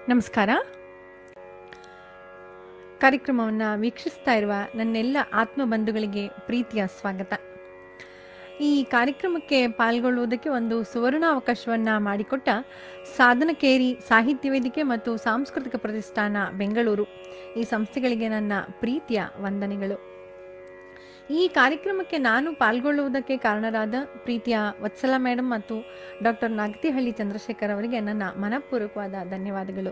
ನಮಸ್ಕಾರ ಕಾರ್ಯಕ್ರಮವನ್ನು ವೀಕ್ಷಿಸ್ತಾ ಇರುವ ನನ್ನೆಲ್ಲ ಆತ್ಮ ಬಂಧುಗಳಿಗೆ ಪ್ರೀತಿಯ ಸ್ವಾಗತ ಈ ಕಾರ್ಯಕ್ರಮಕ್ಕೆ ಪಾಲ್ಗೊಳ್ಳುವುದಕ್ಕೆ ಒಂದು ಸುವರ್ಣಾವಕಾಶವನ್ನು ಮಾಡಿಕೊಟ್ಟ ಸಾಧನಕೇರಿ ಸಾಹಿತ್ಯ ವೇದಿಕೆ ಮತ್ತು ಸಾಂಸ್ಕೃತಿಕ ಪ್ರತಿಷ್ಠಾನ ಬೆಂಗಳೂರು ಈ ಸಂಸ್ಥೆಗಳಿಗೆ ನನ್ನ ಪ್ರೀತಿಯ ವಂದನೆಗಳು ಈ ಕಾರ್ಯಕ್ರಮಕ್ಕೆ ನಾನು ಪಾಲ್ಗೊಳ್ಳುವುದಕ್ಕೆ ಕಾರಣರಾದ ಪ್ರೀತಿಯ ವತ್ಸಲ ಮೇಡಮ್ ಮತ್ತು ಡಾಕ್ಟರ್ ನಾಗತಿಹಳ್ಳಿ ಚಂದ್ರಶೇಖರ್ ಅವರಿಗೆ ನನ್ನ ಮನಪೂರ್ವಕವಾದ ಧನ್ಯವಾದಗಳು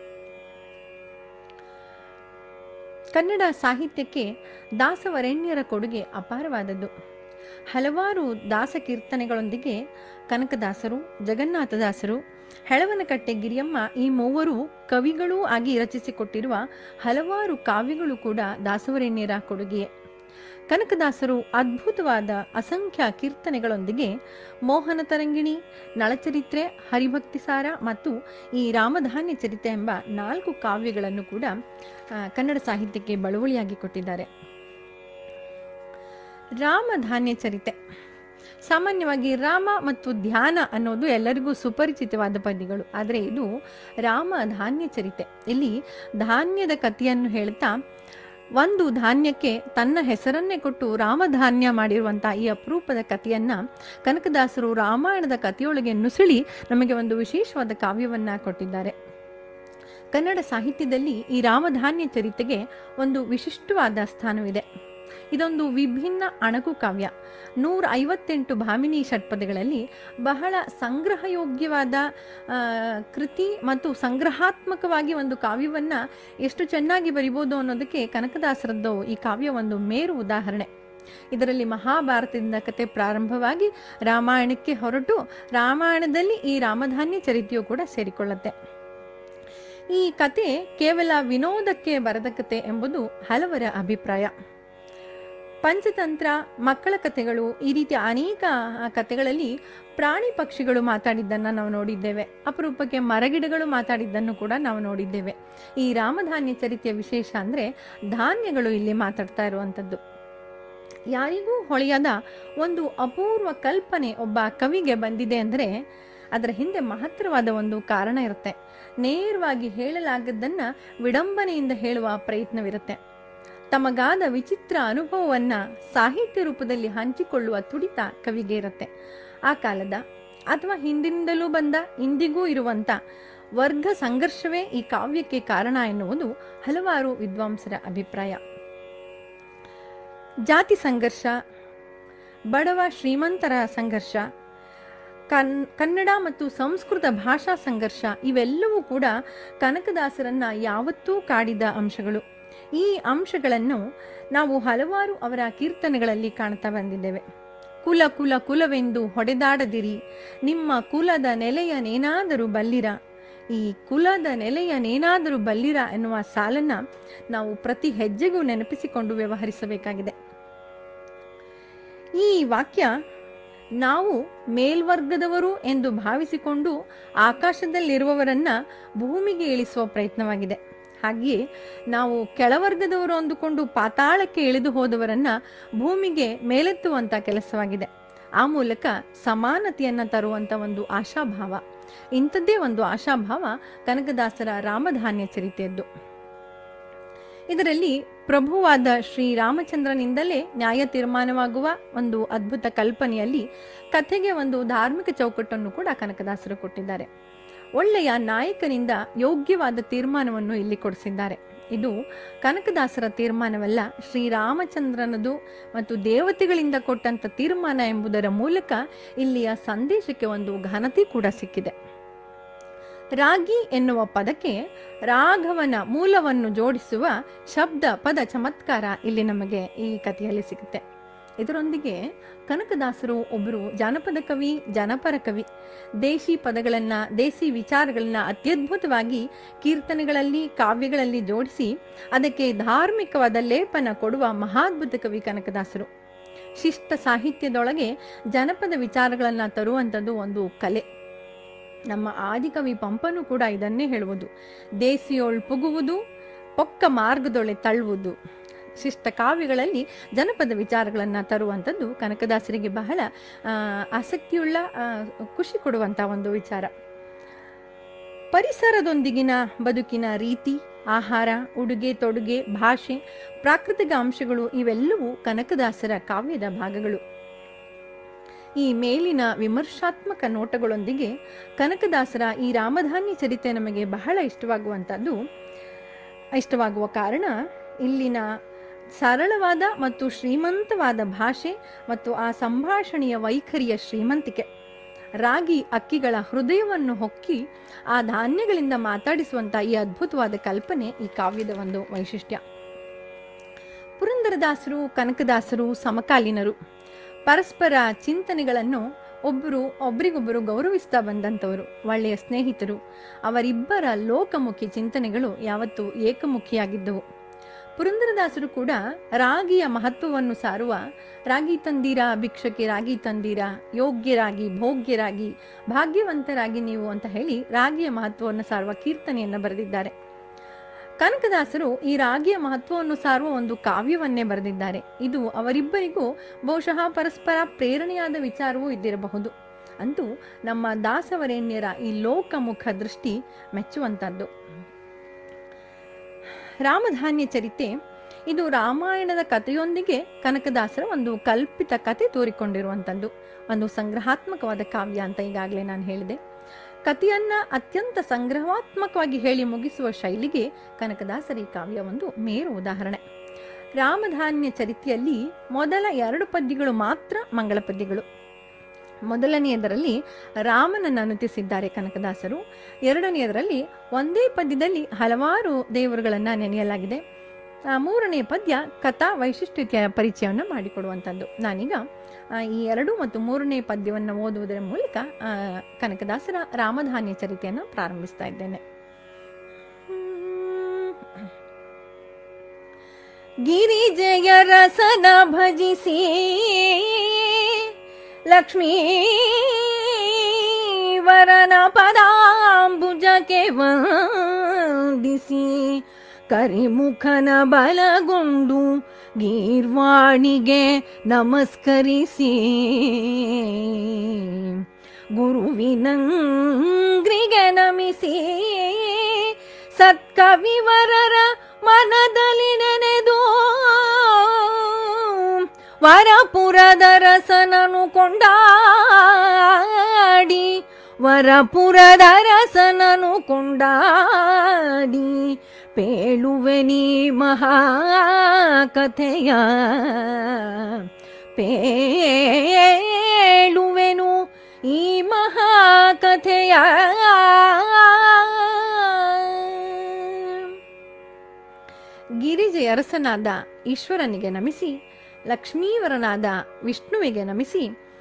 ಕನ್ನಡ ಸಾಹಿತ್ಯಕ್ಕೆ ದಾಸವರೆಣ್ಯರ ಕೊಡುಗೆ ಅಪಾರವಾದದ್ದು ಹಲವಾರು ದಾಸ ಕೀರ್ತನೆಗಳೊಂದಿಗೆ ಕನಕದಾಸರು ಜಗನ್ನಾಥದಾಸರು ಹೆಳವನಕಟ್ಟೆ ಗಿರಿಯಮ್ಮ ಈ ಮೂವರು ಕವಿಗಳೂ ಆಗಿ ರಚಿಸಿಕೊಟ್ಟಿರುವ ಹಲವಾರು ಕಾವ್ಯಗಳು ಕೂಡ ದಾಸವರೆಣ್ಯರ ಕೊಡುಗೆಯೇ ಕನಕದಾಸರು ಅದ್ಭುತವಾದ ಅಸಂಖ್ಯ ಕೀರ್ತನೆಗಳೊಂದಿಗೆ ಮೋಹನ ತರಂಗಿಣಿ ನಳಚರಿತ್ರೆ ಹರಿಭಕ್ತಿಸಾರ ಮತ್ತು ಈ ರಾಮಧಾನ್ಯ ಚರಿತೆ ಎಂಬ ನಾಲ್ಕು ಕಾವ್ಯಗಳನ್ನು ಕೂಡ ಆ, ಕನ್ನಡ ಸಾಹಿತ್ಯಕ್ಕೆ ಬಳುವಳಿಯಾಗಿ ಕೊಟ್ಟಿದ್ದಾರೆ ರಾಮಧಾನ್ಯ ಚರಿತೆ ಸಾಮಾನ್ಯವಾಗಿ ರಾಮ ಮತ್ತು ಧ್ಯಾನ ಅನ್ನೋದು ಎಲ್ಲರಿಗೂ ಸುಪರಿಚಿತವಾದ ಪದ್ಯಗಳು ಆದರೆ ಇದು ರಾಮ ಧಾನ್ಯ ಚರಿತೆ ಇಲ್ಲಿ ಧಾನ್ಯದ ಕಥೆಯನ್ನು ಹೇಳ್ತಾ ಒಂದು ಧಾನ್ಯಕ್ಕೆ ತನ್ನ ಹೆಸರನ್ನೇ ಕೊಟ್ಟು ರಾಮಧಾನ್ಯ ಮಾಡಿರುವಂತಹ ಈ ಅಪರೂಪದ ಕಥೆಯನ್ನ ಕನಕದಾಸರು ರಾಮಾಯಣದ ಕಥೆಯೊಳಗೆ ನುಸುಳಿ ನಮಗೆ ಒಂದು ವಿಶೇಷವಾದ ಕಾವ್ಯವನ್ನ ಕೊಟ್ಟಿದ್ದಾರೆ ಕನ್ನಡ ಸಾಹಿತ್ಯದಲ್ಲಿ ಈ ರಾಮಧಾನ್ಯ ಚರಿತೆಗೆ ಒಂದು ವಿಶಿಷ್ಟವಾದ ಸ್ಥಾನವಿದೆ ಇದೊಂದು ವಿಭಿನ್ನ ಅಣಕು ಕಾವ್ಯ ನೂರ ಐವತ್ತೆಂಟು ಭಾಮಿನಿ ಷಟ್ಪದಿಗಳಲ್ಲಿ ಬಹಳ ಸಂಗ್ರಹಯೋಗ್ಯವಾದ ಆ, ಕೃತಿ ಮತ್ತು ಸಂಗ್ರಹಾತ್ಮಕವಾಗಿ ಒಂದು ಕಾವ್ಯವನ್ನ ಎಷ್ಟು ಚೆನ್ನಾಗಿ ಬರಿಬೋದು ಅನ್ನೋದಕ್ಕೆ ಕನಕದಾಸರದ್ದು ಈ ಕಾವ್ಯ ಒಂದು ಮೇರು ಉದಾಹರಣೆ ಇದರಲ್ಲಿ ಮಹಾಭಾರತದಿಂದ ಕತೆ ಪ್ರಾರಂಭವಾಗಿ ರಾಮಾಯಣಕ್ಕೆ ಹೊರಟು ರಾಮಾಯಣದಲ್ಲಿ ಈ ರಾಮಧಾನ್ಯ ಚರಿತೆಯು ಕೂಡ ಸೇರಿಕೊಳ್ಳುತ್ತೆ ಈ ಕತೆ ಕೇವಲ ವಿನೋದಕ್ಕೆ ಬರೆದ ಕತೆ ಎಂಬುದು ಹಲವರ ಅಭಿಪ್ರಾಯ ಪಂಚತಂತ್ರ ಮಕ್ಕಳ ಕಥೆಗಳು ಈ ರೀತಿಯ ಅನೇಕ ಆ, ಕಥೆಗಳಲ್ಲಿ ಪ್ರಾಣಿ ಪಕ್ಷಿಗಳು ಮಾತಾಡಿದ್ದನ್ನು ನಾವು ನೋಡಿದ್ದೇವೆ ಅಪರೂಪಕ್ಕೆ ಮರಗಿಡಗಳು ಮಾತಾಡಿದ್ದನ್ನು ಕೂಡ ನಾವು ನೋಡಿದ್ದೇವೆ ಈ ರಾಮಧಾನ್ಯ ಚರಿತೆಯ ವಿಶೇಷ ಅಂದರೆ ಧಾನ್ಯಗಳು ಇಲ್ಲಿ ಮಾತಾಡ್ತಾ ಇರುವಂಥದ್ದು ಯಾರಿಗೂ ಹೊಳೆಯದ ಒಂದು ಅಪೂರ್ವ ಕಲ್ಪನೆ ಒಬ್ಬ ಕವಿಗೆ ಬಂದಿದೆ ಅಂದರೆ ಅದರ ಹಿಂದೆ ಮಹತ್ತರವಾದ ಒಂದು ಕಾರಣ ಇರುತ್ತೆ ನೇರವಾಗಿ ಹೇಳಲಾಗದ್ದನ್ನ ವಿಡಂಬನೆಯಿಂದ ಹೇಳುವ ಪ್ರಯತ್ನವಿರುತ್ತೆ ತಮಗಾದ ವಿಚಿತ್ರ ಅನುಭವವನ್ನ ಸಾಹಿತ್ಯ ರೂಪದಲ್ಲಿ ಹಂಚಿಕೊಳ್ಳುವ ತುಡಿತ ಕವಿಗೆ ಇರುತ್ತೆ ಆ ಕಾಲದ ಅಥವಾ ಹಿಂದಿನಿಂದಲೂ ಬಂದ ಇಂದಿಗೂ ಇರುವಂತ ವರ್ಗ ಸಂಘರ್ಷವೇ ಈ ಕಾವ್ಯಕ್ಕೆ ಕಾರಣ ಎನ್ನುವುದು ಹಲವಾರು ವಿದ್ವಾಂಸರ ಅಭಿಪ್ರಾಯ ಜಾತಿ ಸಂಘರ್ಷ ಬಡವ ಶ್ರೀಮಂತರ ಸಂಘರ್ಷ ಕನ್ ಕನ್ನಡ ಮತ್ತು ಸಂಸ್ಕೃತ ಭಾಷಾ ಸಂಘರ್ಷ ಇವೆಲ್ಲವೂ ಕೂಡ ಕನಕದಾಸರನ್ನ ಯಾವತ್ತೂ ಕಾಡಿದ ಅಂಶಗಳು ಈ ಅಂಶಗಳನ್ನು ನಾವು ಹಲವಾರು ಅವರ ಕೀರ್ತನೆಗಳಲ್ಲಿ ಕಾಣ್ತಾ ಬಂದಿದ್ದೇವೆ ಕುಲ ಕುಲ ಕುಲವೆಂದು ಹೊಡೆದಾಡದಿರಿ ನಿಮ್ಮ ಕುಲದ ನೆಲೆಯನೇನಾದರೂ ಬಲ್ಲಿರ ಈ ಕುಲದ ನೆಲೆಯನೇನಾದರೂ ಬಲ್ಲಿರ ಎನ್ನುವ ಸಾಲನ್ನ ನಾವು ಪ್ರತಿ ಹೆಜ್ಜೆಗೂ ನೆನಪಿಸಿಕೊಂಡು ವ್ಯವಹರಿಸಬೇಕಾಗಿದೆ ಈ ವಾಕ್ಯ ನಾವು ಮೇಲ್ವರ್ಗದವರು ಎಂದು ಭಾವಿಸಿಕೊಂಡು ಆಕಾಶದಲ್ಲಿರುವವರನ್ನ ಭೂಮಿಗೆ ಇಳಿಸುವ ಪ್ರಯತ್ನವಾಗಿದೆ ಹಾಗೆಯೇ ನಾವು ಕೆಳವರ್ಗದವರು ಅಂದುಕೊಂಡು ಪಾತಾಳಕ್ಕೆ ಇಳಿದು ಹೋದವರನ್ನ ಭೂಮಿಗೆ ಮೇಲೆತ್ತುವಂತ ಕೆಲಸವಾಗಿದೆ ಆ ಮೂಲಕ ಸಮಾನತೆಯನ್ನ ತರುವಂತ ಒಂದು ಆಶಾಭಾವ ಇಂಥದ್ದೇ ಒಂದು ಆಶಾಭಾವ ಕನಕದಾಸರ ರಾಮಧಾನ್ಯ ಚರಿತೆಯದ್ದು ಇದರಲ್ಲಿ ಪ್ರಭುವಾದ ಶ್ರೀರಾಮಚಂದ್ರನಿಂದಲೇ ನ್ಯಾಯ ತೀರ್ಮಾನವಾಗುವ ಒಂದು ಅದ್ಭುತ ಕಲ್ಪನೆಯಲ್ಲಿ ಕಥೆಗೆ ಒಂದು ಧಾರ್ಮಿಕ ಚೌಕಟ್ಟನ್ನು ಕೂಡ ಕನಕದಾಸರು ಕೊಟ್ಟಿದ್ದಾರೆ ಒಳ್ಳೆಯ ನಾಯಕನಿಂದ ಯೋಗ್ಯವಾದ ತೀರ್ಮಾನವನ್ನು ಇಲ್ಲಿ ಕೊಡಿಸಿದ್ದಾರೆ ಇದು ಕನಕದಾಸರ ತೀರ್ಮಾನವಲ್ಲ ಶ್ರೀರಾಮಚಂದ್ರನದು ಮತ್ತು ದೇವತೆಗಳಿಂದ ಕೊಟ್ಟಂತ ತೀರ್ಮಾನ ಎಂಬುದರ ಮೂಲಕ ಇಲ್ಲಿಯ ಸಂದೇಶಕ್ಕೆ ಒಂದು ಘನತೆ ಕೂಡ ಸಿಕ್ಕಿದೆ ರಾಗಿ ಎನ್ನುವ ಪದಕ್ಕೆ ರಾಘವನ ಮೂಲವನ್ನು ಜೋಡಿಸುವ ಶಬ್ದ ಪದ ಚಮತ್ಕಾರ ಇಲ್ಲಿ ನಮಗೆ ಈ ಕಥೆಯಲ್ಲಿ ಸಿಗುತ್ತೆ ಇದರೊಂದಿಗೆ ಕನಕದಾಸರು ಒಬ್ಬರು ಜಾನಪದ ಕವಿ ಜನಪರ ಕವಿ ದೇಶಿ ಪದಗಳನ್ನ ದೇಸಿ ವಿಚಾರಗಳನ್ನ ಅತ್ಯದ್ಭುತವಾಗಿ ಕೀರ್ತನೆಗಳಲ್ಲಿ ಕಾವ್ಯಗಳಲ್ಲಿ ಜೋಡಿಸಿ ಅದಕ್ಕೆ ಧಾರ್ಮಿಕವಾದ ಲೇಪನ ಕೊಡುವ ಮಹಾದ್ಭುತ ಕವಿ ಕನಕದಾಸರು ಶಿಷ್ಟ ಸಾಹಿತ್ಯದೊಳಗೆ ಜನಪದ ವಿಚಾರಗಳನ್ನ ತರುವಂಥದ್ದು ಒಂದು ಕಲೆ ನಮ್ಮ ಆದಿಕವಿ ಪಂಪನು ಕೂಡ ಇದನ್ನೇ ಹೇಳುವುದು ದೇಸಿಯೊಳ್ ಪುಗುವುದು ಪೊಕ್ಕ ಮಾರ್ಗದೊಳೆ ತಳ್ಳುವುದು ಶಿಷ್ಟ ಕಾವ್ಯಗಳಲ್ಲಿ ಜನಪದ ವಿಚಾರಗಳನ್ನು ತರುವಂಥದ್ದು ಕನಕದಾಸರಿಗೆ ಬಹಳ ಆ, ಆಸಕ್ತಿಯುಳ್ಳ ಆ, ಖುಷಿ ಕೊಡುವಂಥ ಒಂದು ವಿಚಾರ ಪರಿಸರದೊಂದಿಗಿನ ಬದುಕಿನ ರೀತಿ ಆಹಾರ ಉಡುಗೆ ತೊಡುಗೆ ಭಾಷೆ ಪ್ರಾಕೃತಿಕ ಅಂಶಗಳು ಇವೆಲ್ಲವೂ ಕನಕದಾಸರ ಕಾವ್ಯದ ಭಾಗಗಳು ಈ ಮೇಲಿನ ವಿಮರ್ಶಾತ್ಮಕ ನೋಟಗಳೊಂದಿಗೆ ಕನಕದಾಸರ ಈ ರಾಮಧಾನ್ಯ ಚರಿತೆ ನಮಗೆ ಬಹಳ ಇಷ್ಟವಾಗುವಂಥದ್ದು ಇಷ್ಟವಾಗುವ ಕಾರಣ ಇಲ್ಲಿನ ಸರಳವಾದ ಮತ್ತು ಶ್ರೀಮಂತವಾದ ಭಾಷೆ ಮತ್ತು ಆ ಸಂಭಾಷಣೆಯ ವೈಖರಿಯ ಶ್ರೀಮಂತಿಕೆ ರಾಗಿ ಅಕ್ಕಿಗಳ ಹೃದಯವನ್ನು ಹೊಕ್ಕಿ ಆ ಧಾನ್ಯಗಳಿಂದ ಮಾತಾಡಿಸುವಂಥ ಈ ಅದ್ಭುತವಾದ ಕಲ್ಪನೆ ಈ ಕಾವ್ಯದ ಒಂದು ವೈಶಿಷ್ಟ್ಯ ಪುರಂದರದಾಸರು ಕನಕದಾಸರು ಸಮಕಾಲೀನರು ಪರಸ್ಪರ ಚಿಂತನೆಗಳನ್ನು ಒಬ್ಬರು ಒಬ್ರಿಗೊಬ್ಬರು ಗೌರವಿಸ್ತಾ ಬಂದಂಥವರು ಒಳ್ಳೆಯ ಸ್ನೇಹಿತರು ಅವರಿಬ್ಬರ ಲೋಕಮುಖಿ ಚಿಂತನೆಗಳು ಯಾವತ್ತೂ ಏಕಮುಖಿಯಾಗಿದ್ದವು ಪುರಂದರದಾಸರು ಕೂಡ ರಾಗಿಯ ಮಹತ್ವವನ್ನು ಸಾರುವ ರಾಗಿ ತಂದೀರ ಭಿಕ್ಷಕ್ಕೆ ರಾಗಿ ತಂದೀರ ಯೋಗ್ಯರಾಗಿ ಭೋಗ್ಯರಾಗಿ ಭಾಗ್ಯವಂತರಾಗಿ ನೀವು ಅಂತ ಹೇಳಿ ರಾಗಿಯ ಮಹತ್ವವನ್ನು ಸಾರುವ ಕೀರ್ತನೆಯನ್ನು ಬರೆದಿದ್ದಾರೆ ಕನಕದಾಸರು ಈ ರಾಗಿಯ ಮಹತ್ವವನ್ನು ಸಾರುವ ಒಂದು ಕಾವ್ಯವನ್ನೇ ಬರೆದಿದ್ದಾರೆ ಇದು ಅವರಿಬ್ಬರಿಗೂ ಬಹುಶಃ ಪರಸ್ಪರ ಪ್ರೇರಣೆಯಾದ ವಿಚಾರವೂ ಇದ್ದಿರಬಹುದು ಅಂತೂ ನಮ್ಮ ದಾಸವರೇಣ್ಯರ ಈ ಲೋಕಮುಖ ದೃಷ್ಟಿ ಮೆಚ್ಚುವಂಥದ್ದು ರಾಮಧಾನ್ಯ ಚರಿತೆ ಇದು ರಾಮಾಯಣದ ಕಥೆಯೊಂದಿಗೆ ಕನಕದಾಸರ ಒಂದು ಕಲ್ಪಿತ ಕತೆ ತೋರಿಕೊಂಡಿರುವಂಥದ್ದು ಒಂದು ಸಂಗ್ರಹಾತ್ಮಕವಾದ ಕಾವ್ಯ ಅಂತ ಈಗಾಗಲೇ ನಾನು ಹೇಳಿದೆ ಕಥೆಯನ್ನ ಅತ್ಯಂತ ಸಂಗ್ರಹಾತ್ಮಕವಾಗಿ ಹೇಳಿ ಮುಗಿಸುವ ಶೈಲಿಗೆ ಕನಕದಾಸರ ಈ ಕಾವ್ಯ ಒಂದು ಮೇರು ಉದಾಹರಣೆ ರಾಮಧಾನ್ಯ ಚರಿತೆಯಲ್ಲಿ ಮೊದಲ ಎರಡು ಪದ್ಯಗಳು ಮಾತ್ರ ಮಂಗಳ ಪದ್ಯಗಳು ಮೊದಲನೆಯದರಲ್ಲಿ ರಾಮನನ್ನು ಅನುತಿಸಿದ್ದಾರೆ ಕನಕದಾಸರು ಎರಡನೆಯದರಲ್ಲಿ ಒಂದೇ ಪದ್ಯದಲ್ಲಿ ಹಲವಾರು ದೇವರುಗಳನ್ನು ನೆನೆಯಲಾಗಿದೆ ಆ, ಮೂರನೆಯ ಪದ್ಯ ಕಥಾ ವೈಶಿಷ್ಟ್ಯತೆಯ ಪರಿಚಯವನ್ನು ಮಾಡಿಕೊಡುವಂಥದ್ದು ನಾನೀಗ ಆ, ಈ ಎರಡು ಮತ್ತು ಮೂರನೇ ಪದ್ಯವನ್ನು ಓದುವುದರ ಮೂಲಕ ಆ, ಕನಕದಾಸರ ರಾಮಧಾನ್ಯ ಚರಿತೆಯನ್ನು ಪ್ರಾರಂಭಿಸ್ತಾ ಇದ್ದೇನೆ ಗಿರಿಜಯ ರಸನ ಭಜಿಸಿ ಲಕ್ಷ್ಮೀ ವರನ ಪದಾಂಬುಜಕ್ಕೆ ವಂದಿಸಿ ಕರಿಮುಖನ ಬಲಗೊಂಡು ಗೀರ್ವಾಣಿಗೆ ನಮಸ್ಕರಿಸಿ ಗುರುವಿನಂಗ್ರಿಗೆ ನಮಿಸಿ ಸತ್ಕವಿವರರ ಮನದಲ್ಲಿ ನೆನೆದು ವರಪುರದರಸನನು ಕೊಂಡಾಡಿ ವರಪುರದರಸನನು ಕೊಂಡಾಡಿ ಪೇಳುವೆ ನೀ ಮಹಾಕಥೆಯ ಪೇಳುವೆನು ಈ ಮಹಾಕಥೆಯ ಗಿರಿಜೆ ಅರಸನಾದ ಈಶ್ವರನಿಗೆ ನಮಿಸಿ ಲಕ್ಷ್ಮೀವರನಾದ ವಿಷ್ಣುವಿಗೆ ನಮಿಸಿ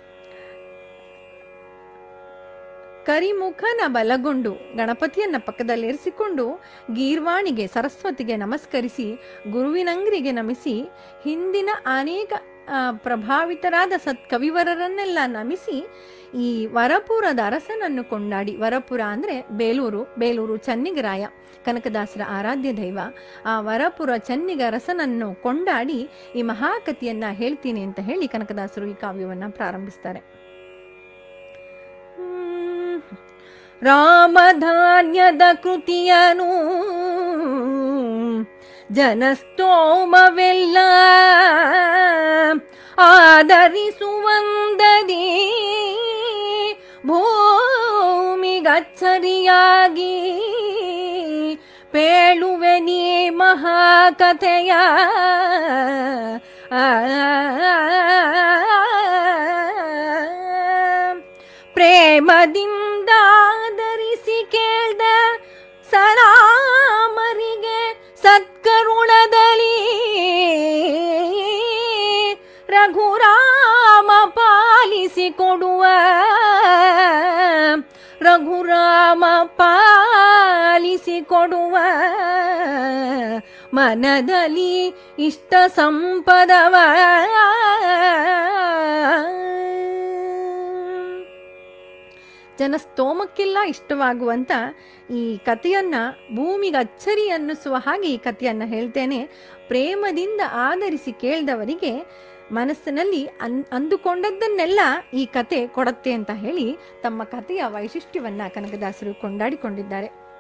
ಕರಿಮುಖನ ಬಲಗೊಂಡು ಗಣಪತಿಯನ್ನ ಪಕ್ಕದಲ್ಲಿರಿಸಿಕೊಂಡು ಗೀರ್ವಾಣಿಗೆ ಸರಸ್ವತಿಗೆ ನಮಸ್ಕರಿಸಿ ಗುರುವಿನಂಗ್ರಿಗೆ ನಮಿಸಿ ಹಿಂದಿನ ಅನೇಕ ಆ, ಪ್ರಭಾವಿತರಾದ ಸತ್ಕವಿವರರನ್ನೆಲ್ಲ ನಮಿಸಿ ಈ ವರಪುರದ ಅರಸನನ್ನು ಕೊಂಡಾಡಿ ವರಪುರ ಅಂದ್ರೆ ಬೇಲೂರು ಬೇಲೂರು ಚನ್ನಿಗರಾಯ ಕನಕದಾಸರ ಆರಾಧ್ಯ ದೈವ ಆ ವರಪುರ ಚನ್ನಿಗ ಅರಸನನ್ನು ಕೊಂಡಾಡಿ ಈ ಮಹಾಕಥೆಯನ್ನ ಹೇಳ್ತೀನಿ ಅಂತ ಹೇಳಿ ಕನಕದಾಸರು ಈ ಕಾವ್ಯವನ್ನ ಪ್ರಾರಂಭಿಸ್ತಾರೆ ಹ್ಮ್. ರಾಮಧಾನ್ಯದ ಕೃತಿಯನು ಜನಸ್ತೋಮವೆಲ್ಲ ಆದರಿಸುವಂದದಿ ಭೂಮಿಗಚ್ಚರಿಯಾಗಿ ಪೇಳುವೆ ನೀ ಮಹಾಕಥೆಯ ಪ್ರೇಮದಿಂದಾದರಿಸಿ ಕೇಳ್ದ ಸಲಾಮರಿಗೆ ಸತ್ಕರುಣದಲ್ಲಿ ರಘುರಾಮ ಪಾಲಿಸಿಕೊಡುವ ರಘುರಾಮ ಪಾಲಿಸಿಕೊಡುವ ಮನದಲ್ಲಿ ಇಷ್ಟ ಸಂಪದವ ಜನಸ್ತೋಮಕ್ಕೆಲ್ಲ ಇಷ್ಟವಾಗುವಂತ ಈ ಕಥೆಯನ್ನ ಭೂಮಿಗೆ ಅಚ್ಚರಿ ಅನ್ನಿಸುವ ಹಾಗೆ ಈ ಕಥೆಯನ್ನ ಹೇಳ್ತೇನೆ ಪ್ರೇಮದಿಂದ ಆಧರಿಸಿ ಕೇಳಿದವರಿಗೆ ಮನಸ್ಸಿನಲ್ಲಿ ಅನ್ ಅಂದುಕೊಂಡದ್ದನ್ನೆಲ್ಲ ಈ ಕತೆ ಕೊಡತ್ತೆ ಅಂತ ಹೇಳಿ ತಮ್ಮ ಕಥೆಯ ವೈಶಿಷ್ಟ್ಯವನ್ನ ಕನಕದಾಸರು ಕೊಂಡಾಡಿಕೊಂಡಿದ್ದಾರೆ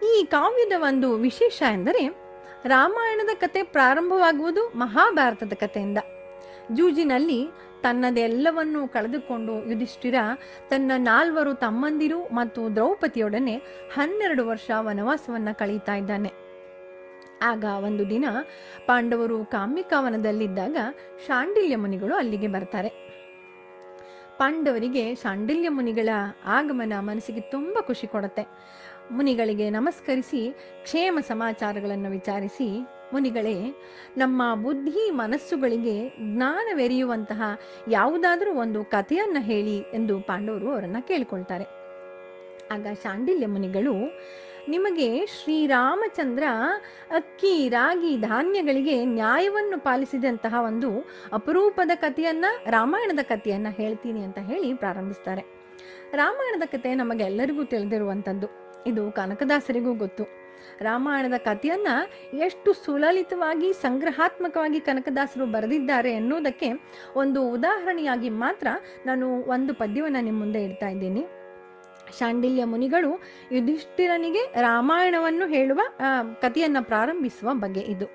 ಈ ಕಾವ್ಯದ ಒಂದು ವಿಶೇಷ ಎಂದರೆ ರಾಮಾಯಣದ ಕತೆ ಪ್ರಾರಂಭವಾಗುವುದು ಮಹಾಭಾರತದ ಕಥೆಯಿಂದ ಜೂಜಿನಲ್ಲಿ ತನ್ನದೆಲ್ಲವನ್ನು ಕಳೆದುಕೊಂಡು ಯುಧಿಷ್ಠಿರ ತನ್ನ ನಾಲ್ವರು ತಮ್ಮಂದಿರು ಮತ್ತು ದ್ರೌಪದಿಯೊಡನೆ ಹನ್ನೆರಡು ವರ್ಷ ವನವಾಸವನ್ನ ಕಳೀತಾ ಇದ್ದಾನೆ ಆಗ ಒಂದು ದಿನ ಪಾಂಡವರು ಕಾಮ್ಯಕಾವನದಲ್ಲಿದ್ದಾಗ ಶಾಂಡಿಲ್ಯ ಮುನಿಗಳು ಅಲ್ಲಿಗೆ ಬರ್ತಾರೆ ಪಾಂಡವರಿಗೆ ಶಾಂಡಿಲ್ಯ ಮುನಿಗಳ ಆಗಮನ ಮನಸ್ಸಿಗೆ ತುಂಬ ಖುಷಿ ಕೊಡುತ್ತೆ ಮುನಿಗಳಿಗೆ ನಮಸ್ಕರಿಸಿ ಕ್ಷೇಮ ಸಮಾಚಾರಗಳನ್ನು ವಿಚಾರಿಸಿ ಮುನಿಗಳೇ ನಮ್ಮ ಬುದ್ಧಿ ಮನಸ್ಸುಗಳಿಗೆ ಜ್ಞಾನವೆರೆಯುವಂತಹ ಯಾವುದಾದರೂ ಒಂದು ಕಥೆಯನ್ನ ಹೇಳಿ ಎಂದು ಪಾಂಡವರು ಅವರನ್ನ ಕೇಳಿಕೊಳ್ತಾರೆ ಆಗ ಶಾಂಡಿಲ್ಯ ಮುನಿಗಳು ನಿಮಗೆ ಶ್ರೀರಾಮಚಂದ್ರ ಅಕ್ಕಿ ರಾಗಿ ಧಾನ್ಯಗಳಿಗೆ ನ್ಯಾಯವನ್ನು ಪಾಲಿಸಿದಂತಹ ಒಂದು ಅಪರೂಪದ ಕಥೆಯನ್ನ ರಾಮಾಯಣದ ಕಥೆಯನ್ನ ಹೇಳ್ತೀನಿ ಅಂತ ಹೇಳಿ ಪ್ರಾರಂಭಿಸ್ತಾರೆ ರಾಮಾಯಣದ ಕಥೆ ನಮಗೆಲ್ಲರಿಗೂ ತಿಳಿದಿರುವಂಥದ್ದು ಇದು ಕನಕದಾಸರಿಗೂ ಗೊತ್ತು ರಾಮಾಯಣದ ಕಥೆಯನ್ನ ಎಷ್ಟು ಸುಲಲಿತವಾಗಿ ಸಂಗ್ರಹಾತ್ಮಕವಾಗಿ ಕನಕದಾಸರು ಬರೆದಿದ್ದಾರೆ ಎನ್ನುವುದಕ್ಕೆ ಒಂದು ಉದಾಹರಣೆಯಾಗಿ ಮಾತ್ರ ನಾನು ಒಂದು ಪದ್ಯವನ್ನು ನಿಮ್ಮ ಮುಂದೆ ಇಡ್ತಾ ಇದ್ದೀನಿ ಶಾಂಡಿಲ್ಯ ಮುನಿಗಳು ಯುಧಿಷ್ಠಿರನಿಗೆ ರಾಮಾಯಣವನ್ನು ಹೇಳುವ ಆ, ಕಥೆಯನ್ನ ಪ್ರಾರಂಭಿಸುವ ಬಗ್ಗೆ ಇದು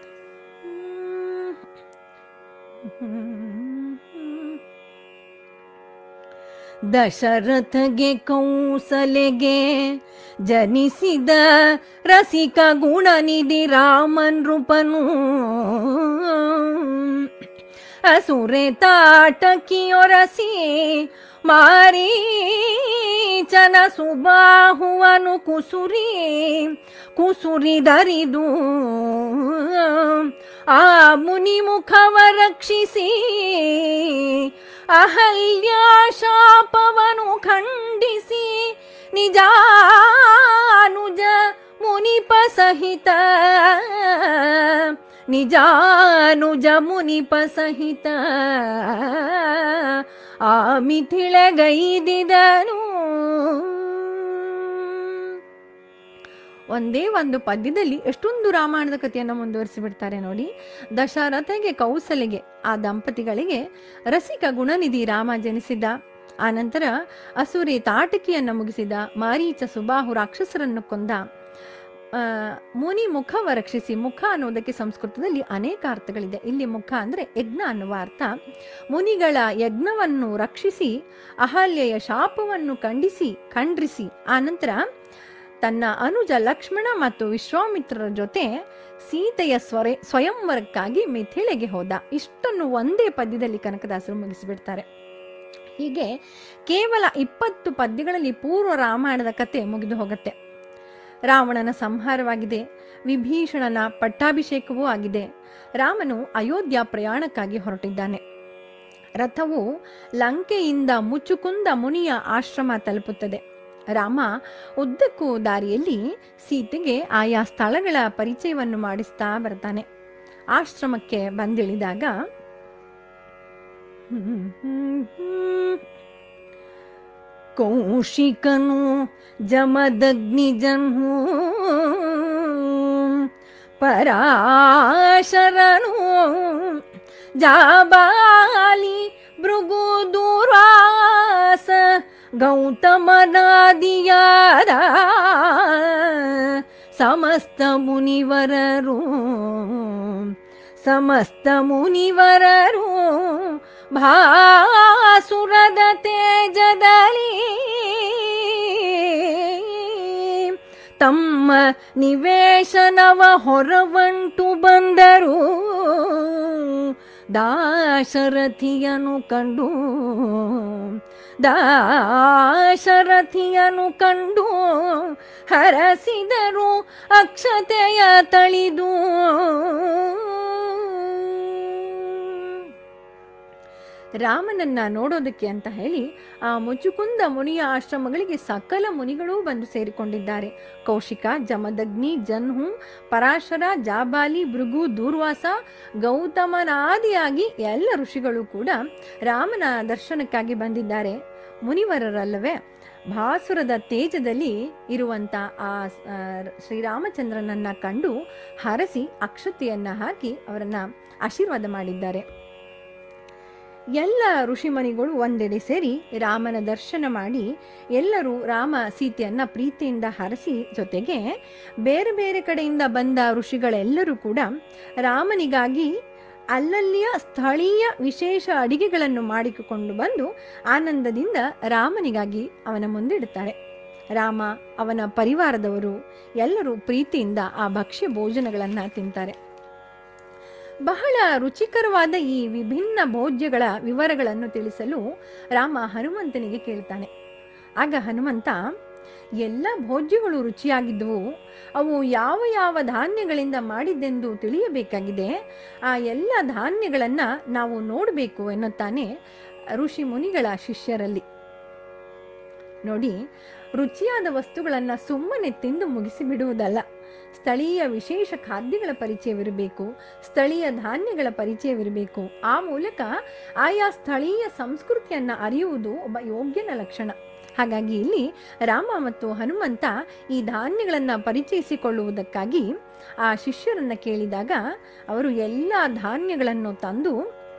ದಶರಥಗೆ ಕೌಸಲೆಗೆ ಜನಿಸಿದ ರಸಿಕ ಗುಣನಿಧಿ ರಾಮನ್ ರೂಪನು ಅಸುರೆ ತಾಟಕಿಯೊರಸಿ ಮಾರೀಚನ ಸುಬಾಹುವನು ಕುಸುರಿ ಕುಸುರಿದರಿದು ಆ ಮುನಿ ಮುಖವ ರಕ್ಷಿಸಿ ಅಹಲ್ಯ ಶಾಪವನು ಖಂಡಿಸಿ ನಿಜಾನುಜ ಮುನಿಪ ಸಹಿತ ನಿಜಾನುಜ ಮುನಿಪ ಸಹಿತ ಆ ಮಿಥಿಳಗೈದಿದನು ಒಂದೇ ಒಂದು ಪದ್ಯದಲ್ಲಿ ಎಷ್ಟೊಂದು ರಾಮಾಯಣದ ಕಥೆಯನ್ನು ಮುಂದುವರಿಸಿ ಬಿಡ್ತಾರೆ ನೋಡಿ ದಶರಥಗೆ ಕೌಸಲೆಗೆ ಆ ದಂಪತಿಗಳಿಗೆ ರಸಿಕ ಗುಣನಿಧಿ ರಾಮ ಜನಿಸಿದ ಆನಂತರ ಅಸುರಿ ತಾಟಕಿಯನ್ನು ಮುಗಿಸಿದ ಮಾರೀಚ ಸುಬಾಹು ರಾಕ್ಷಸರನ್ನು ಕೊಂದ ಆ, ಮುನಿ ಮುಖವ ರಕ್ಷಿಸಿ ಮುಖ ಅನ್ನೋದಕ್ಕೆ ಸಂಸ್ಕೃತದಲ್ಲಿ ಅನೇಕ ಅರ್ಥಗಳಿದೆ ಇಲ್ಲಿ ಮುಖ ಅಂದ್ರೆ ಯಜ್ಞ ಅನ್ನುವ ಅರ್ಥ ಮುನಿಗಳ ಯಜ್ಞವನ್ನು ರಕ್ಷಿಸಿ ಅಹಲ್ಯೆಯ ಶಾಪವನ್ನು ಖಂಡಿಸಿ ಖಂಡ್ರಿಸಿ ಆನಂತರ ತನ್ನ ಅನುಜ ಲಕ್ಷ್ಮಣ ಮತ್ತು ವಿಶ್ವಾಮಿತ್ರರ ಜೊತೆ ಸೀತೆಯ ಸ್ವರೆ ಸ್ವಯಂವರಕ್ಕಾಗಿ ಮಿಥಿಳೆಗೆ ಹೋದ ಇಷ್ಟನ್ನು ಒಂದೇ ಪದ್ಯದಲ್ಲಿ ಕನಕದಾಸರು ಮುಗಿಸಿಬಿಡ್ತಾರೆ ಹೀಗೆ ಕೇವಲ ಇಪ್ಪತ್ತು ಪದ್ಯಗಳಲ್ಲಿ ಪೂರ್ವ ರಾಮಾಯಣದ ಕತೆ ಮುಗಿದು ಹೋಗುತ್ತೆ ರಾವಣನ ಸಂಹಾರವಾಗಿದೆ ವಿಭೀಷಣನ ಪಟ್ಟಾಭಿಷೇಕವೂ ಆಗಿದೆ ರಾಮನು ಅಯೋಧ್ಯ ಪ್ರಯಾಣಕ್ಕಾಗಿ ಹೊರಟಿದ್ದಾನೆ ರಥವು ಲಂಕೆಯಿಂದ ಮುಚ್ಚುಕುಂದ ಮುನಿಯ ಆಶ್ರಮ ತಲುಪುತ್ತದೆ ರಾಮ ಉದ್ದಕ್ಕೂ ದಾರಿಯಲ್ಲಿ ಸೀತೆಗೆ ಆಯಾ ಸ್ಥಳಗಳ ಪರಿಚಯವನ್ನು ಮಾಡಿಸ್ತಾ ಬರ್ತಾನೆ ಆಶ್ರಮಕ್ಕೆ ಬಂದಿಳಿದಾಗ ಕೌಶಿಕನು ಜಮದಗ್ನಿ ಜನ್ಮು ಪರಾಶರನು ಜಾಬಾಲಿ ಭೃಗು ದೂರ್ವಾಸ ಗೌತಮನಾದಿಯಾದ ಸಮಸ್ತ ಮುನಿವರರು ಸಮಸ್ತ ಮುನಿವರರು ಭಾಸುರದ ತೇಜದಲ್ಲಿ ತಮ್ಮ ನಿವೇಶನವ ಹೊರವಂಟು ಬಂದರು ದಾಶರಥಿಯನು ಕಂಡು ದಾಶರಥಿಯನು ಕಂಡು ಹರಸಿದರು ಅಕ್ಷತೆಯ ತಳಿದು ರಾಮನನ್ನ ನೋಡೋದಕ್ಕೆ ಅಂತ ಹೇಳಿ ಆ ಮುಚುಕುಂದ ಮುನಿಯ ಆಶ್ರಮಗಳಿಗೆ ಸಕಲ ಮುನಿಗಳೂ ಬಂದು ಸೇರಿಕೊಂಡಿದ್ದಾರೆ ಕೌಶಿಕ ಜಮದಗ್ನಿ ಜನ್ಹು ಪರಾಶರ ಜಾಬಾಲಿ ಭೃಗು ದೂರ್ವಾಸ ಗೌತಮನಾದಿಯಾಗಿ ಎಲ್ಲ ಋಷಿಗಳು ಕೂಡ ರಾಮನ ದರ್ಶನಕ್ಕಾಗಿ ಬಂದಿದ್ದಾರೆ ಮುನಿವರರಲ್ಲವೇ ಭಾಸುರದ ತೇಜದಲ್ಲಿ ಇರುವಂತ ಆ ಆ, ಶ್ರೀರಾಮಚಂದ್ರನನ್ನ ಕಂಡು ಹರಸಿ ಅಕ್ಷತೆಯನ್ನ ಹಾಕಿ ಅವರನ್ನ ಆಶೀರ್ವಾದ ಮಾಡಿದ್ದಾರೆ ಎಲ್ಲ ಋಷಿಮಣಿಗಳು ಒಂದೆಡೆ ಸೇರಿ ರಾಮನ ದರ್ಶನ ಮಾಡಿ ಎಲ್ಲರೂ ರಾಮ ಸೀತೆಯನ್ನ ಪ್ರೀತಿಯಿಂದ ಹರಸಿ ಜೊತೆಗೆ ಬೇರೆ ಬೇರೆ ಕಡೆಯಿಂದ ಬಂದ ಋಷಿಗಳೆಲ್ಲರೂ ಕೂಡ ರಾಮನಿಗಾಗಿ ಅಲ್ಲಲ್ಲಿಯ ಸ್ಥಳೀಯ ವಿಶೇಷ ಅಡಿಗೆಗಳನ್ನು ಮಾಡಿಕೊಂಡು ಬಂದು ಆನಂದದಿಂದ ರಾಮನಿಗಾಗಿ ಅವನ ಮುಂದಿಡುತ್ತಾರೆ ರಾಮ ಅವನ ಪರಿವಾರದವರು ಎಲ್ಲರೂ ಪ್ರೀತಿಯಿಂದ ಆ ಭಕ್ಷ್ಯ ಭೋಜನಗಳನ್ನು ತಿಂತಾರೆ ಬಹಳ ರುಚಿಕರವಾದ ಈ ವಿಭಿನ್ನ ಭೋಜ್ಯಗಳ ವಿವರಗಳನ್ನು ತಿಳಿಸಲು ರಾಮ ಹನುಮಂತನಿಗೆ ಕೇಳ್ತಾನೆ ಆಗ ಹನುಮಂತ ಎಲ್ಲ ಭೋಜ್ಯಗಳು ರುಚಿಯಾಗಿದ್ದವು ಅವು ಯಾವ ಯಾವ ಧಾನ್ಯಗಳಿಂದ ಮಾಡಿದ್ದೆಂದು ತಿಳಿಯಬೇಕಾಗಿದೆ ಆ ಎಲ್ಲ ಧಾನ್ಯಗಳನ್ನು ನಾವು ನೋಡಬೇಕು ಎನ್ನುತ್ತಾನೆ ಋಷಿ ಮುನಿಗಳ ಶಿಷ್ಯರಲ್ಲಿ ನೋಡಿ ರುಚಿಯಾದ ವಸ್ತುಗಳನ್ನು ಸುಮ್ಮನೆ ತಿಂದು ಮುಗಿಸಿ ಬಿಡುವುದಲ್ಲ ಸ್ಥಳೀಯ ವಿಶೇಷ ಖಾದ್ಯಗಳ ಪರಿಚಯವಿರಬೇಕು ಸ್ಥಳೀಯ ಧಾನ್ಯಗಳ ಪರಿಚಯವಿರಬೇಕು ಆ ಮೂಲಕ ಆಯಾ ಸ್ಥಳೀಯ ಸಂಸ್ಕೃತಿಯನ್ನು ಅರಿಯುವುದು ಒಬ್ಬ ಯೋಗ್ಯನ ಲಕ್ಷಣ ಹಾಗಾಗಿ ಇಲ್ಲಿ ರಾಮ ಮತ್ತು ಹನುಮಂತ ಈ ಧಾನ್ಯಗಳನ್ನು ಪರಿಚಯಿಸಿಕೊಳ್ಳುವುದಕ್ಕಾಗಿ ಆ ಶಿಷ್ಯರನ್ನ ಕೇಳಿದಾಗ ಅವರು ಎಲ್ಲ ಧಾನ್ಯಗಳನ್ನು ತಂದು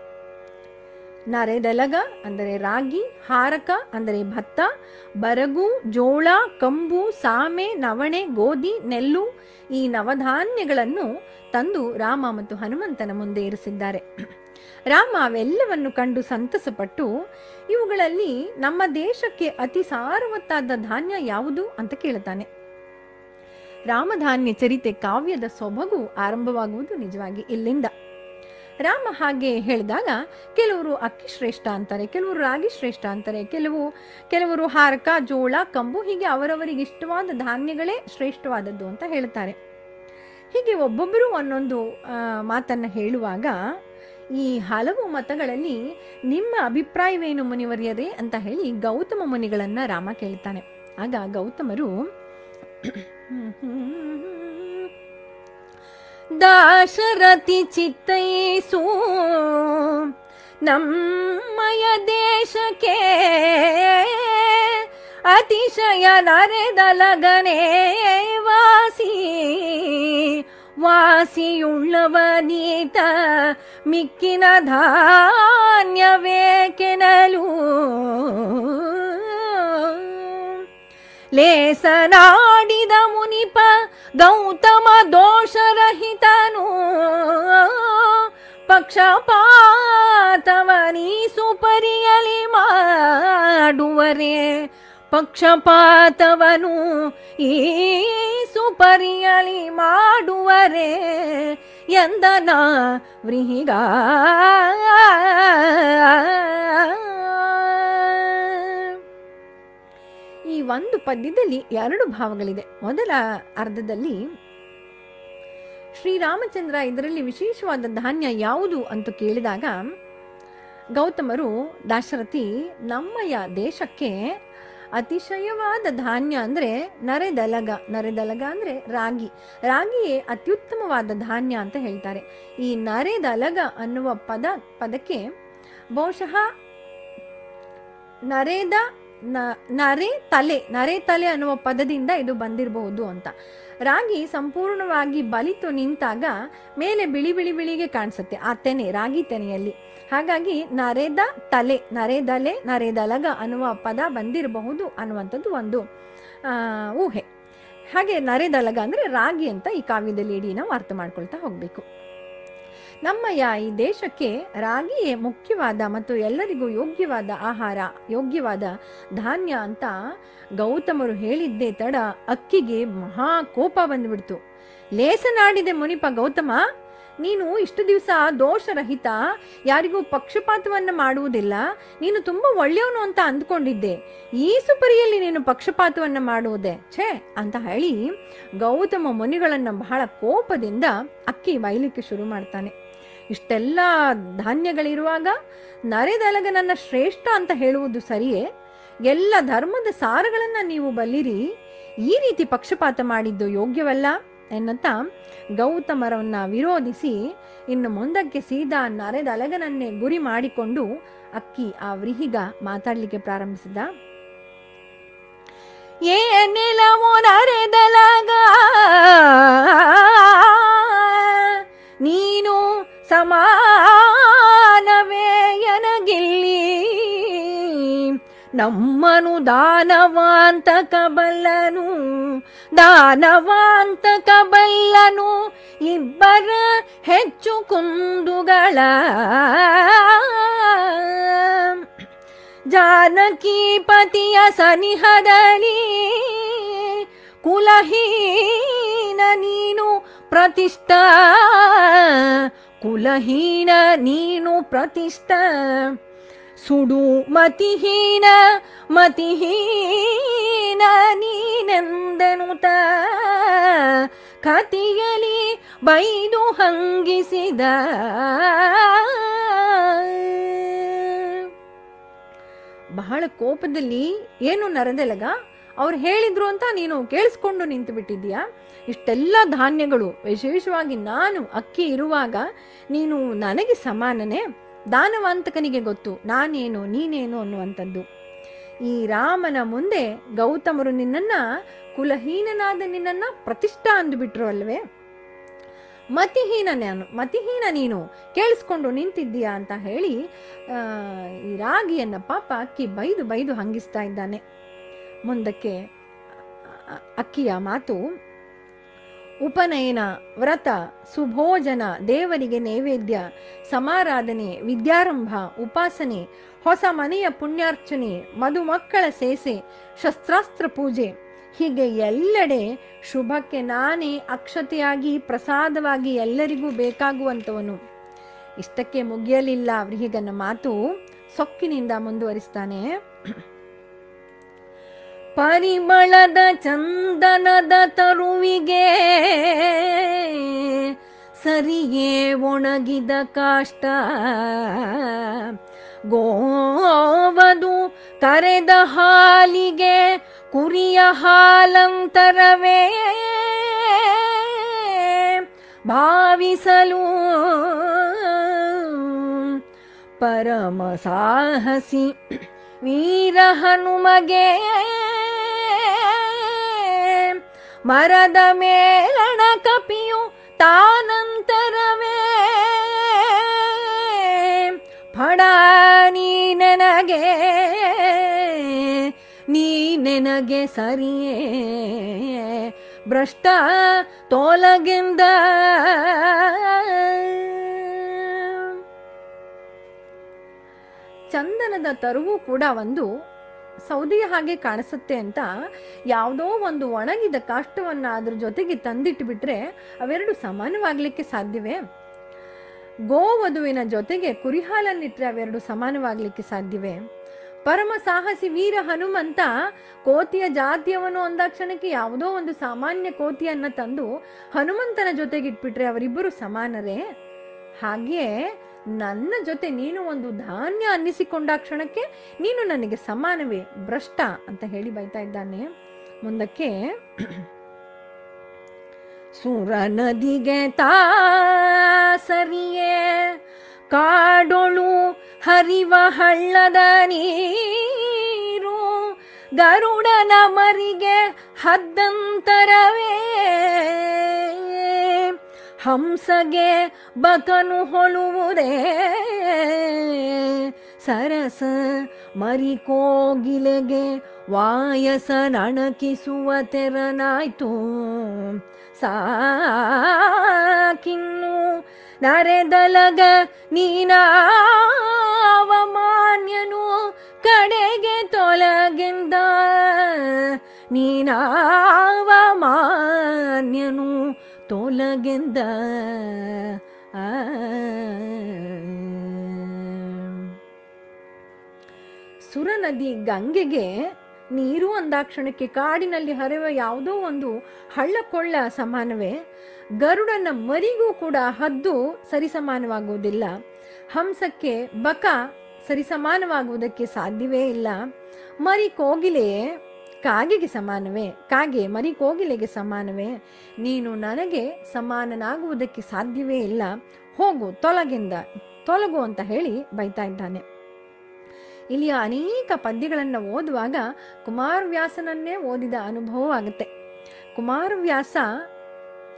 ನರೆದಲಗ ಅಂದರೆ ರಾಗಿ ಹಾರಕ ಅಂದರೆ ಭತ್ತ ಬರಗು ಜೋಳ ಕಂಬು ಸಾಮೆ ನವಣೆ ಗೋಧಿ ನೆಲ್ಲು ಈ ನವಧಾನ್ಯಗಳನ್ನು ತಂದು ರಾಮ ಮತ್ತು ಹನುಮಂತನ ಮುಂದೆ ಇರಿಸಿದ್ದಾರೆ ರಾಮ ಅವೆಲ್ಲವನ್ನು ಕಂಡು ಸಂತಸಪಟ್ಟು ಇವುಗಳಲ್ಲಿ ನಮ್ಮ ದೇಶಕ್ಕೆ ಅತಿ ಸಾರವತ್ತಾದ ಧಾನ್ಯ ಯಾವುದು ಅಂತ ಕೇಳುತ್ತಾನೆ ರಾಮಧಾನ್ಯ ಚರಿತೆ ಕಾವ್ಯದ ಸೊಬಗು ಆರಂಭವಾಗುವುದು ನಿಜವಾಗಿ ಇಲ್ಲಿಂದ ರಾಮ ಹಾಗೆ ಹೇಳಿದಾಗ ಕೆಲವರು ಅಕ್ಕಿ ಶ್ರೇಷ್ಠ ಅಂತಾರೆ ಕೆಲವರು ರಾಗಿ ಶ್ರೇಷ್ಠ ಅಂತಾರೆ ಕೆಲವು ಕೆಲವರು ಹಾರಕ ಜೋಳ ಕಂಬು ಹೀಗೆ ಅವರವರಿಗೆ ಇಷ್ಟವಾದ ಧಾನ್ಯಗಳೇ ಶ್ರೇಷ್ಠವಾದದ್ದು ಅಂತ ಹೇಳ್ತಾರೆ ಹೀಗೆ ಒಬ್ಬೊಬ್ಬರು ಒಂದೊಂದು ಆ, ಮಾತನ್ನ ಹೇಳುವಾಗ ಈ ಹಲವು ಮತಗಳಲ್ಲಿ ನಿಮ್ಮ ಅಭಿಪ್ರಾಯವೇನು ಮುನಿವರ್ಯರೇ ಅಂತ ಹೇಳಿ ಗೌತಮ ಮುನಿಗಳನ್ನ ರಾಮ ಕೇಳ್ತಾನೆ ಆಗ ಗೌತಮರು ದಾಶರಥಿ ಚಿತ್ತೈಸು ನಮ್ಮಯ ದೇಶಕ್ಕೆ ಅತಿಶಯ ನರೆದಲಗನೆ ವಾಸಿ ವಾಸಿಯುಳ್ಳವನೀತ ಮಿಕ್ಕಿನ ಧಾನ್ಯವೇಕೆನಲು ಲೇಸನಾಡಿದ ಮುನಿಪ ಗೌತಮ ದೋಷರಹಿತನು ಪಕ್ಷಪಾತವನೀಸು ಪರಿಯಲಿ ಮಾಡುವರೆ ಪಕ್ಷಪಾತವನು ಈ ಸುಪರಿಯಲಿ ಮಾಡುವರೆ ಎಂದನ ವ್ರೀಹಿಗ ಈ ಒಂದು ಪದ್ಯದಲ್ಲಿ ಎರಡು ಭಾವಗಳಿದೆ ಮೊದಲ ಅರ್ಧದಲ್ಲಿ ಶ್ರೀರಾಮಚಂದ್ರ ಇದರಲ್ಲಿ ವಿಶೇಷವಾದ ಧಾನ್ಯ ಯಾವುದು ಅಂತ ಕೇಳಿದಾಗ ಗೌತಮರು ದಾಶರಥಿ ನಮ್ಮಯ ದೇಶಕ್ಕೆ ಅತಿಶಯವಾದ ಧಾನ್ಯ ಅಂದ್ರೆ ನರೆದಲಗ ನರೆದಲಗ ಅಂದ್ರೆ ರಾಗಿ ರಾಗಿಯೇ ಅತ್ಯುತ್ತಮವಾದ ಧಾನ್ಯ ಅಂತ ಹೇಳ್ತಾರೆ ಈ ನರೆದಲಗ ಅನ್ನುವ ಪದ ಪದಕ್ಕೆ ಬಹುಶಃ ನರೇದ ನ- ನರೆ ತಲೆ ನರೆ ತಲೆ ಅನ್ನುವ ಪದದಿಂದ ಇದು ಬಂದಿರಬಹುದು ಅಂತ ರಾಗಿ ಸಂಪೂರ್ಣವಾಗಿ ಬಲಿತು ನಿಂತಾಗ ಮೇಲೆ ಬಿಳಿ ಬಿಳಿ ಬಿಳಿಗೆ ಕಾಣಿಸುತ್ತೆ ಆ ತೆನೆ ರಾಗಿ ತೆನೆಯಲ್ಲಿ ಹಾಗಾಗಿ ನರೆದ ತಲೆ ನರೆದಲೆ ನರೆದಲಗ ಅನ್ನುವ ಪದ ಬಂದಿರಬಹುದು ಅನ್ನುವಂಥದ್ದು ಒಂದು ಆ, ಊಹೆ ಹಾಗೆ ನರೆದಲಗ ಅಂದ್ರೆ ರಾಗಿ ಅಂತ ಈ ಕಾವ್ಯದಲ್ಲಿ ಇಡೀ ನಾವು ಅರ್ಥ ಮಾಡ್ಕೊಳ್ತಾ ಹೋಗ್ಬೇಕು ನಮ್ಮಯ ಈ ದೇಶಕ್ಕೆ ರಾಗಿಯೇ ಮುಖ್ಯವಾದ ಮತ್ತು ಎಲ್ಲರಿಗೂ ಯೋಗ್ಯವಾದ ಆಹಾರ ಯೋಗ್ಯವಾದ ಧಾನ್ಯ ಅಂತ ಗೌತಮರು ಹೇಳಿದ್ದೇ ತಡ ಅಕ್ಕಿಗೆ ಮಹಾ ಕೋಪ ಬಂದ್ಬಿಡ್ತು ಲೇಸನಾಡಿದೆ ಮುನಿಪ ಗೌತಮ ನೀನು ಇಷ್ಟು ದಿವಸ ದೋಷರಹಿತ ಯಾರಿಗೂ ಪಕ್ಷಪಾತವನ್ನ ಮಾಡುವುದಿಲ್ಲ ನೀನು ತುಂಬಾ ಒಳ್ಳೆಯವನು ಅಂತ ಅಂದ್ಕೊಂಡಿದ್ದೆ ಈ ಸುಪರಿಯಲ್ಲಿ ನೀನು ಪಕ್ಷಪಾತವನ್ನ ಮಾಡುವುದೇ ಛೇ ಅಂತ ಹೇಳಿ ಗೌತಮ ಮುನಿಗಳನ್ನ ಬಹಳ ಕೋಪದಿಂದ ಅಕ್ಕಿ ಬೈಲಿಕ್ಕೆ ಶುರು ಮಾಡ್ತಾನೆ ಇಷ್ಟೆಲ್ಲ ಧಾನ್ಯಗಳಿರುವಾಗ ನರೆದಲಗನನ್ನ ಶ್ರೇಷ್ಠ ಅಂತ ಹೇಳುವುದು ಸರಿಯೇ ಎಲ್ಲ ಧರ್ಮದ ಸಾರಗಳನ್ನ ನೀವು ಬಲ್ಲಿರಿ ಈ ರೀತಿ ಪಕ್ಷಪಾತ ಮಾಡಿದ್ದು ಯೋಗ್ಯವಲ್ಲ ಎನ್ನುತ್ತಾ ಗೌತಮರವನ್ನ ವಿರೋಧಿಸಿ ಇನ್ನು ಮುಂದಕ್ಕೆ ಸೀದಾ ನರೆದಲಗನನ್ನೇ ಗುರಿ ಮಾಡಿಕೊಂಡು ಅಕ್ಕಿ ಆ ವ್ರಿಹಿಗ ಮಾತಾಡ್ಲಿಕ್ಕೆ ಪ್ರಾರಂಭಿಸಿದ ಏನೆಲವು ನರೆದಲಗ ನೀನು ಸಮಾನವೇ ಎನಗಿಲ್ಲ ಬ್ರಹ್ಮನು ದಾನವಾಂತಕ ಬಲ್ಲನು ದಾನವಾಂತಕ ಬಲ್ಲನು ಇಬ್ಬರ ಹೆಚ್ಚು ಕುಂದುಗಳ ಜಾನಕೀಪತಿಯ ಸನಿಹದಲ್ಲಿ ಕುಲಹೀನ ನೀನು ಪ್ರತಿಷ್ಠ ಕುಲಹೀನ ನೀನು ಪ್ರತಿಷ್ಠ ಸುಡು ಮತಿಹೀನ ಮತಿಹೀನ ನೀನೆಂದೆನುತ ಕತಿಯಲಿ ಬೈದು ಹಂಗಿಸಿದ ಬಹಳ ಕೋಪದಲ್ಲಿ ಏನು ನರದೆಲಗ ಅವ್ರು ಹೇಳಿದ್ರು ಅಂತ ನೀನು ಕೇಳಿಸ್ಕೊಂಡು ನಿಂತು ಬಿಟ್ಟಿದ್ಯಾ ಇಷ್ಟೆಲ್ಲ ಧಾನ್ಯಗಳು ವಿಶೇಷವಾಗಿ ನಾನು ಅಕ್ಕಿ ಇರುವಾಗ ನೀನು ನನಗೆ ಸಮಾನನೇ ದಾನವಂತಕನಿಗೆ ಗೊತ್ತು ನಾನೇನು ನೀನೇನು ಅನ್ನುವಂಥದ್ದು ಈ ರಾಮನ ಮುಂದೆ ಗೌತಮರು ನಿನ್ನನ್ನ ಕುಲಹೀನನಾದ ನಿನ್ನನ್ನ ಪ್ರತಿಷ್ಠಾ ಅಂದುಬಿಟ್ರು ಅಲ್ವೇ ಮತಿಹೀನ ನಾನು ಮತಿಹೀನ ನೀನು ಕೇಳಿಸ್ಕೊಂಡು ನಿಂತಿದ್ದೀಯಾ ಅಂತ ಹೇಳಿ ಆ, ಈ ರಾಗಿಯನ್ನ ಪಾಪ ಅಕ್ಕಿ ಬೈದು ಬೈದು ಹಂಗಿಸ್ತಾ ಇದ್ದಾನೆ ಮುಂದಕ್ಕೆ ಅ- ಅಕ್ಕಿಯ ಮಾತು ಉಪನಯನ ವ್ರತ ಸುಭೋಜನ ದೇವರಿಗೆ ನೈವೇದ್ಯ ಸಮಾರಾಧನೆ ವಿದ್ಯಾರಂಭ ಉಪಾಸನೆ ಹೊಸ ಮನೆಯ ಪುಣ್ಯಾರ್ಚನೆ ಮದುಮಕ್ಕಳ ಸೇಸೆ ಶಸ್ತ್ರಾಸ್ತ್ರ ಪೂಜೆ ಹೀಗೆ ಎಲ್ಲೆಡೆ ಶುಭಕ್ಕೆ ನಾನೇ ಅಕ್ಷತೆಯಾಗಿ ಪ್ರಸಾದವಾಗಿ ಎಲ್ಲರಿಗೂ ಬೇಕಾಗುವಂಥವನು ಇಷ್ಟಕ್ಕೆ ಮುಗಿಯಲಿಲ್ಲ ವ್ರೀಹಿಗನ ಮಾತು ಸೊಕ್ಕಿನಿಂದ ಮುಂದುವರಿಸ್ತಾನೆ ಪರಿಮಳದ ಚಂದನದ ತರುವಿಗೆ ಸರಿಯೇ ಒಣಗಿದ ಕಾಷ್ಟ ಗೋವದು ಕರೆದ ಹಾಲಿಗೆ ಕುರಿಯ ಹಾಲಂತರವೇ ಭಾವಿಸಲು ಪರಮ ಸಾಹಸಿ ವೀರ ಹನುಮಗೆ ಮರದ ಮೇಲಣ ಕಪಿಯು ತಾನಂತರವೇ ಫಡ ನೀ ನನಗೆ ನೀ ನನಗೆ ಸರಿಯೇ ಭ್ರಷ್ಟ ತೋಲಗೆಂದ ಚಂದನದ ತರುವು ಕೂಡ ಒಂದು ಸೌದೆಯ ಹಾಗೆ ಕಾಣಿಸುತ್ತೆ ಅಂತ ಯಾವುದೋ ಒಂದು ಒಣಗಿದ ಕಾಷ್ಟವನ್ನ ಅದ್ರ ಜೊತೆಗೆ ತಂದಿಟ್ಟು ಬಿಟ್ರೆ ಅವೆರಡು ಸಮಾನವಾಗ್ಲಿಕ್ಕೆ ಸಾಧ್ಯವೇ ಗೋವಧುವಿನ ಜೊತೆಗೆ ಕುರಿಹಾಲನ್ನಿಟ್ರೆ ಅವೆರಡು ಸಮಾನವಾಗ್ಲಿಕ್ಕೆ ಸಾಧ್ಯವೇ ಪರಮ ಸಾಹಸಿ ವೀರ ಹನುಮಂತ ಕೋತಿಯ ಜಾತಿಯವನು ಅಂದಾಕ್ಷಣಕ್ಕೆ ಯಾವುದೋ ಒಂದು ಸಾಮಾನ್ಯ ಕೋತಿಯನ್ನ ತಂದು ಹನುಮಂತನ ಜೊತೆಗೆ ಇಟ್ಬಿಟ್ರೆ ಅವರಿಬ್ಬರು ಸಮಾನರೇ ಹಾಗೆ ನನ್ನ ಜೊತೆ ನೀನು ಒಂದು ಧಾನ್ಯ ಅನ್ನಿಸಿಕೊಂಡ ಕ್ಷಣಕ್ಕೆ ನೀನು ನನಗೆ ಸಮಾನವೇ ಭ್ರಷ್ಟ ಅಂತ ಹೇಳಿ ಬೈತಾ ಇದ್ದಾನೆ ಮುಂದಕ್ಕೆ ಸುರ ನದಿಗೆ ತಾ ಸರಿಯೇ ಕಾಡೊಳು ಹರಿವ ಹಳ್ಳದ ನೀರು ಗರುಡನ ಮರಿಗೆ ಹದ್ದಂತರವೇ ಹಂಸಗೆ ಬಕನು ಹೊಳುವುದೇ ಸರಸ ಮರಿ ಕೋಗಿಲೆಗೆ ವಾಯಸ ನಣಕಿಸುವ ತೆರನಾಯ್ತು ಸಾಕಿನ್ನು ನರೆದಲಗ ನೀನಾವಮಾನ್ಯನು ಕಡೆಗೆ ತೊಲಗೆಂದ ನೀನಾವಮಾನ್ಯನು ತೊಲಗೆಂದ ಆ ಸುರನದಿ ಗಂಗೆಗೆ ನೀರು ಅಂದಾಕ್ಷಣಕ್ಕೆ ಕಾಡಿನಲ್ಲಿ ಹರಿಯುವ ಯಾವುದೋ ಒಂದು ಹಳ್ಳಕೊಳ್ಳ ಸಮಾನವೇ ಗರುಡನ ಮರಿಗೂ ಕೂಡ ಹದ್ದು ಸರಿಸಮಾನವಾಗುವುದಿಲ್ಲ ಹಂಸಕ್ಕೆ ಬಕ ಸರಿಸಮಾನವಾಗುವುದಕ್ಕೆ ಸಾಧ್ಯವೇ ಇಲ್ಲ ಮರಿ ಕೋಗಿಲೆ ಕಾಗೆಗೆ ಸಮಾನವೇ ಕಾಗೆ ಮರಿ ಕೋಗಿಲೆಗೆ ಸಮಾನವೇ ನೀನು ನನಗೆ ಸಮಾನನಾಗುವುದಕ್ಕೆ ಸಾಧ್ಯವೇ ಇಲ್ಲ ಹೋಗು ತೊಲಗಿಂದ ತೊಲಗು ಅಂತ ಹೇಳಿ ಬೈತಾ ಇದ್ದಾನೆ ಇಲ್ಲಿಯ ಅನೇಕ ಪದ್ಯಗಳನ್ನು ಓದುವಾಗ ಕುಮಾರವ್ಯಾಸನನ್ನೇ ಓದಿದ ಅನುಭವ ಆಗುತ್ತೆ ಕುಮಾರವ್ಯಾಸ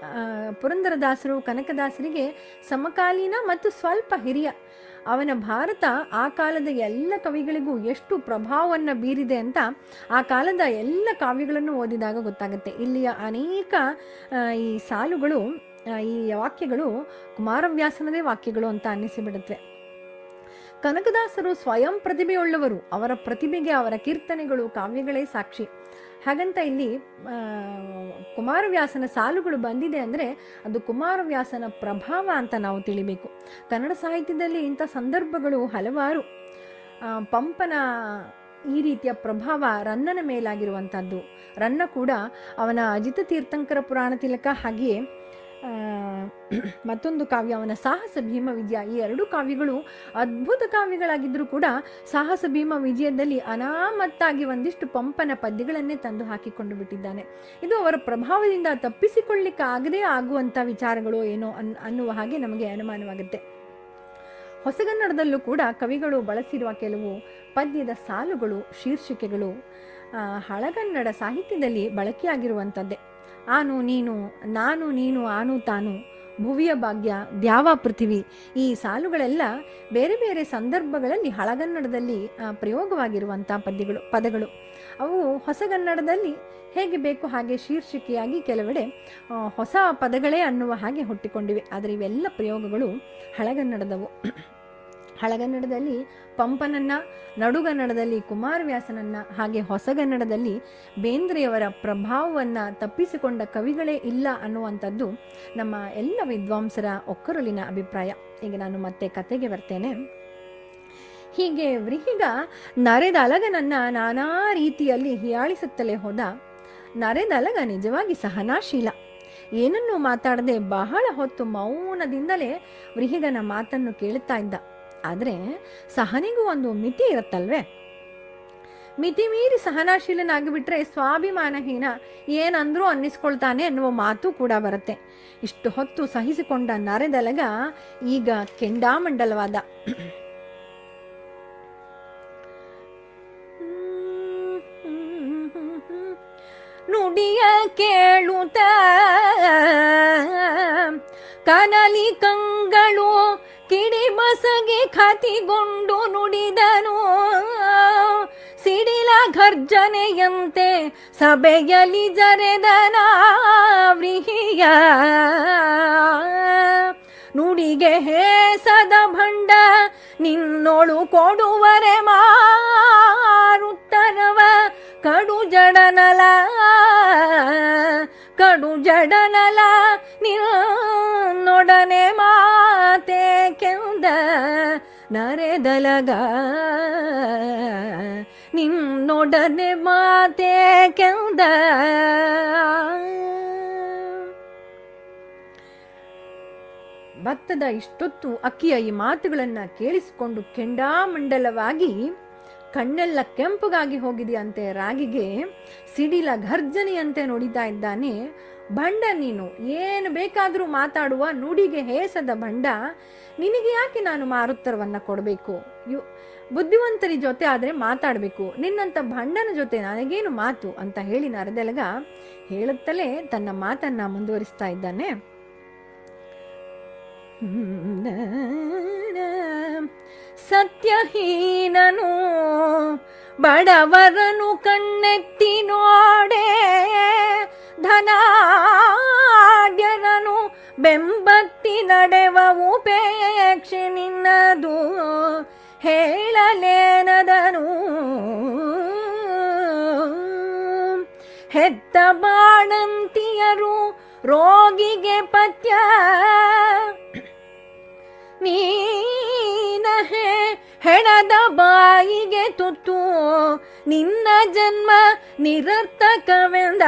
ಆ, ಪುರಂದರದಾಸರು ಕನಕದಾಸರಿಗೆ ಸಮಕಾಲೀನ ಮತ್ತು ಸ್ವಲ್ಪ ಹಿರಿಯ ಅವನ ಭಾರತ ಆ ಕಾಲದ ಎಲ್ಲ ಕವಿಗಳಿಗೂ ಎಷ್ಟು ಪ್ರಭಾವವನ್ನು ಬೀರಿದೆ ಅಂತ ಆ ಕಾಲದ ಎಲ್ಲ ಕಾವ್ಯಗಳನ್ನು ಓದಿದಾಗ ಗೊತ್ತಾಗುತ್ತೆ ಇಲ್ಲಿಯ ಅನೇಕ ಆ, ಈ ಸಾಲುಗಳು ಆ, ಈ ವಾಕ್ಯಗಳು ಕುಮಾರವ್ಯಾಸನದೇ ವಾಕ್ಯಗಳು ಅಂತ ಅನ್ನಿಸಿಬಿಡುತ್ತವೆ ಕನಕದಾಸರು ಸ್ವಯಂ ಪ್ರತಿಭೆಯುಳ್ಳವರು ಅವರ ಪ್ರತಿಭೆಗೆ ಅವರ ಕೀರ್ತನೆಗಳು ಕಾವ್ಯಗಳೇ ಸಾಕ್ಷಿ ಹಾಗಂತ ಇಲ್ಲಿ ಆ, ಕುಮಾರವ್ಯಾಸನ ಸಾಲುಗಳು ಬಂದಿದೆ ಅಂದರೆ ಅದು ಕುಮಾರವ್ಯಾಸನ ಪ್ರಭಾವ ಅಂತ ನಾವು ತಿಳಿಬೇಕು ಕನ್ನಡ ಸಾಹಿತ್ಯದಲ್ಲಿ ಇಂಥ ಸಂದರ್ಭಗಳು ಹಲವಾರು ಆ, ಪಂಪನ ಈ ರೀತಿಯ ಪ್ರಭಾವ ರನ್ನನ ಮೇಲಾಗಿರುವಂಥದ್ದು ರನ್ನ ಕೂಡ ಅವನ ಅಜಿತ ತೀರ್ಥಂಕರ ಪುರಾಣ ತಿಲಕ ಹಾಗೆಯೇ ಆ, ಮತ್ತೊಂದು ಕಾವ್ಯ ಅವನ ಸಾಹಸ ಭೀಮ ವಿಜಯ ಈ ಎರಡು ಕಾವ್ಯಗಳು ಅದ್ಭುತ ಕಾವ್ಯಗಳಾಗಿದ್ದರೂ ಕೂಡ ಸಾಹಸ ಭೀಮ ವಿಜಯದಲ್ಲಿ ಅನಾಮತ್ತಾಗಿ ಒಂದಿಷ್ಟು ಪಂಪನ ಪದ್ಯಗಳನ್ನೇ ತಂದು ಹಾಕಿಕೊಂಡು ಬಿಟ್ಟಿದ್ದಾನೆ ಇದು ಅವರ ಪ್ರಭಾವದಿಂದ ತಪ್ಪಿಸಿಕೊಳ್ಳಿಕ್ಕಾಗದೇ ಆಗುವಂಥ ವಿಚಾರಗಳು ಏನೋ ಅನ್ ಅನ್ನುವ ಹಾಗೆ ನಮಗೆ ಅನುಮಾನವಾಗುತ್ತೆ ಹೊಸಗನ್ನಡದಲ್ಲೂ ಕೂಡ ಕವಿಗಳು ಬಳಸಿರುವ ಕೆಲವು ಪದ್ಯದ ಸಾಲುಗಳು ಶೀರ್ಷಿಕೆಗಳು ಆ, ಹಳಗನ್ನಡ ಸಾಹಿತ್ಯದಲ್ಲಿ ಬಳಕೆಯಾಗಿರುವಂಥದ್ದೇ ಆನು ನೀನು ನಾನು ನೀನು ಆನು ತಾನು ಭುವಿಯ ಭಾಗ್ಯ ದ್ಯಾವ ಪೃಥಿವಿ ಈ ಸಾಲುಗಳೆಲ್ಲ ಬೇರೆ ಬೇರೆ ಸಂದರ್ಭಗಳಲ್ಲಿ ಹಳಗನ್ನಡದಲ್ಲಿ ಆ, ಪ್ರಯೋಗವಾಗಿರುವಂಥ ಪದ್ಯಗಳು ಪದಗಳು ಅವು ಹೊಸಗನ್ನಡದಲ್ಲಿ ಹೇಗೆ ಬೇಕು ಹಾಗೆ ಶೀರ್ಷಿಕೆಯಾಗಿ ಕೆಲವೆಡೆ ಆ, ಹೊಸ ಪದಗಳೇ ಅನ್ನುವ ಹಾಗೆ ಹುಟ್ಟಿಕೊಂಡಿವೆ ಆದರೆ ಇವೆಲ್ಲ ಪ್ರಯೋಗಗಳು ಹಳಗನ್ನಡದವು ಹಳಗನ್ನಡದಲ್ಲಿ ಪಂಪನನ್ನ ನಡುಗನ್ನಡದಲ್ಲಿ ಕುಮಾರವ್ಯಾಸನನ್ನ ಹಾಗೆ ಹೊಸಗನ್ನಡದಲ್ಲಿ ಬೇಂದ್ರೆಯವರ ಪ್ರಭಾವವನ್ನ ತಪ್ಪಿಸಿಕೊಂಡ ಕವಿಗಳೇ ಇಲ್ಲ ಅನ್ನುವಂಥದ್ದು ನಮ್ಮ ಎಲ್ಲ ವಿದ್ವಾಂಸರ ಒಕ್ಕರಲಿನ ಅಭಿಪ್ರಾಯ ಈಗ ನಾನು ಮತ್ತೆ ಕತೆಗೆ ಬರ್ತೇನೆ ಹೀಗೆ ವ್ರಿಹಿಗ ನರೆದ ಅಲಗನನ್ನ ನಾನಾ ರೀತಿಯಲ್ಲಿ ಹೀಯಾಳಿಸುತ್ತಲೇ ಹೋದ ನರೆದ ಅಲಗ ನಿಜವಾಗಿ ಸಹನಾಶೀಲ ಏನನ್ನೂ ಮಾತಾಡದೆ ಬಹಳ ಹೊತ್ತು ಮೌನದಿಂದಲೇ ವ್ರಿಹಿಗನ ಮಾತನ್ನು ಕೇಳುತ್ತಾ ಇದ್ದ ಆದರೆ ಸಹನೆಗೂ ಒಂದು ಮಿತಿ ಇರುತ್ತಲ್ವೇ ಮಿತಿ ಮೀರಿ ಸಹನಾಶೀಲನಾಗಿಬಿಟ್ರೆ ಸ್ವಾಭಿಮಾನಹೀನ ಏನಂದ್ರೂ ಅನ್ನಿಸ್ಕೊಳ್ತಾನೆ ಅನ್ನುವ ಮಾತು ಕೂಡ ಬರುತ್ತೆ ಇಷ್ಟು ಹೊತ್ತು ಸಹಿಸಿಕೊಂಡ ನರೆದಲಗ ಈಗ ಕೆಂಡಾಮಂಡಲವಾದ ನುಡಿಯ ಕೇಳುತ್ತ ಕನಲಿ ಕಂಗಳು ಕಿಡಿಮಸಗೆ ಖತಿಗೊಂಡು ನುಡಿದನು ಸಿಡಿಲ ಘರ್ಜನೆಯಂತೆ ಸಭೆಯಲ್ಲಿ ಜರೆದನ ವ್ರಿಹಿಯ ನುಡಿಗೆ ಹೇಸದ ಭಂಡ ನಿನ್ನೋಳು ಕೊಡುವರೆ ಮಾರುತ್ತರವ ಕಡು ಜಡನಲ ಕಡು ಜಡನಲ ನಿನ್ನೊಡನೆ ಮಾತೆ ಕೆಂದ ನರೆದಲಗ ನಿನ್ನೊಡನೆ ಮಾತೆ ಕೆಂದ ಭತ್ತದ ಇಷ್ಟೊತ್ತು ಅಕ್ಕಿಯ ಈ ಮಾತುಗಳನ್ನ ಕೇಳಿಸಿಕೊಂಡು ಕೆಂಡಾಮಂಡಲವಾಗಿ ಕಣ್ಣೆಲ್ಲ ಕೆಂಪುಗಾಗಿ ಹೋಗಿದೆಯಂತೆ ರಾಗಿಗೆ ಸಿಡಿಲ ಘರ್ಜನೆಯಂತೆ ನುಡಿತಾ ಇದ್ದಾನೆ ಭಂಡ ನೀನು ಏನು ಬೇಕಾದರೂ ಮಾತಾಡುವ ನುಡಿಗೆ ಹೇಸದ ಭಂಡ ನಿನಗೆ ಯಾಕೆ ನಾನು ಮಾರುತ್ತರವನ್ನ ಕೊಡಬೇಕು ಯು ಬುದ್ಧಿವಂತರಿ ಜೊತೆ ಆದರೆ ಮಾತಾಡಬೇಕು ನಿನ್ನಂಥ ಭಂಡನ ಜೊತೆ ನನಗೇನು ಮಾತು ಅಂತ ಹೇಳಿ ನರದೆಲಗ ಹೇಳುತ್ತಲೇ ತನ್ನ ಮಾತನ್ನ ಮುಂದುವರಿಸ್ತಾ ಇದ್ದಾನೆ ಸತ್ಯಹೀನನು ಬಡವರನು ಕಣ್ಣೆತ್ತಿ ನೋಡೆ ಧನಾಢ್ಯರನು ಬೆಂಬತ್ತಿ ನಡೆವ ಉಪೇಕ್ಷೆ ನಿನ್ನದು ಹೇಳಲೇನದನು ಹೆತ್ತ ಬಾಣಂತಿಯರು ರೋಗಿಗೆ ಪಥ್ಯ ನೀನಹೆ ಹೆಣದ ಬಾಯಿಗೆ ತುತ್ತು ನಿನ್ನ ಜನ್ಮ ನಿರರ್ಥಕವೆಂದ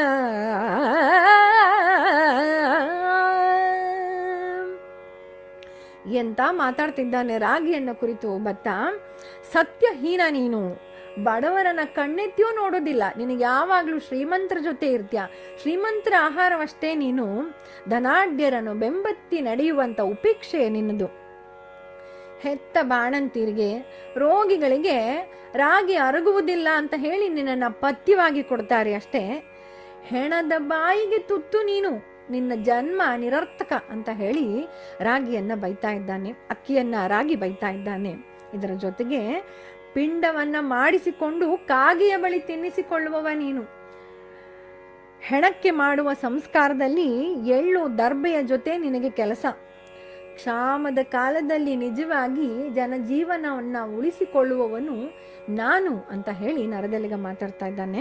ಎಂತ ಮಾತಾಡ್ತಿದ್ದಾನೆ ರಾಗಿಯನ್ನ ಕುರಿತು ಭತ್ತ ಸತ್ಯಹೀನ ನೀನು ಬಡವರನ್ನ ಕಣ್ಣೆತ್ತಿಯೂ ನೋಡೋದಿಲ್ಲ ನಿನಗೆ ಯಾವಾಗಲೂ ಶ್ರೀಮಂತರ ಜೊತೆ ಇರ್ತೀಯ ಶ್ರೀಮಂತರ ಆಹಾರವಷ್ಟೇ ನೀನು ಧನಾಢ್ಯರನ್ನು ಬೆಂಬತ್ತಿ ನಡೆಯುವಂತ ಉಪೇಕ್ಷೆ ನಿನ್ನದು ಹೆತ್ತ ಬಾಣಂತಿರಿಗೆ ರೋಗಿಗಳಿಗೆ ರಾಗಿ ಅರಗುವುದಿಲ್ಲ ಅಂತ ಹೇಳಿ ನಿನ್ನನ್ನು ಪಥ್ಯವಾಗಿ ಕೊಡ್ತಾರೆ ಅಷ್ಟೇ ಹೆಣದ ಬಾಯಿಗೆ ತುತ್ತು ನೀನು ನಿನ್ನ ಜನ್ಮ ನಿರರ್ಥಕ ಅಂತ ಹೇಳಿ ರಾಗಿಯನ್ನ ಬೈತಾ ಇದ್ದಾನೆ ಅಕ್ಕಿಯನ್ನ ರಾಗಿ ಬೈತಾ ಇದ್ದಾನೆ ಇದರ ಜೊತೆಗೆ ಪಿಂಡವನ್ನ ಮಾಡಿಸಿಕೊಂಡು ಕಾಗೆಯ ಬಳಿ ತಿನ್ನಿಸಿಕೊಳ್ಳುವವ ನೀನು ಹೆಣಕ್ಕೆ ಮಾಡುವ ಸಂಸ್ಕಾರದಲ್ಲಿ ಎಳ್ಳು ದರ್ಬೆಯ ಜೊತೆ ನಿನಗೆ ಕೆಲಸ ಕ್ಷಾಮದ ಕಾಲದಲ್ಲಿ ನಿಜವಾಗಿ ಜನಜೀವನವನ್ನ ಉಳಿಸಿಕೊಳ್ಳುವವನು ನಾನು ಅಂತ ಹೇಳಿ ನರದಲ್ಲಿಗ ಮಾತಾಡ್ತಾ ಇದ್ದಾನೆ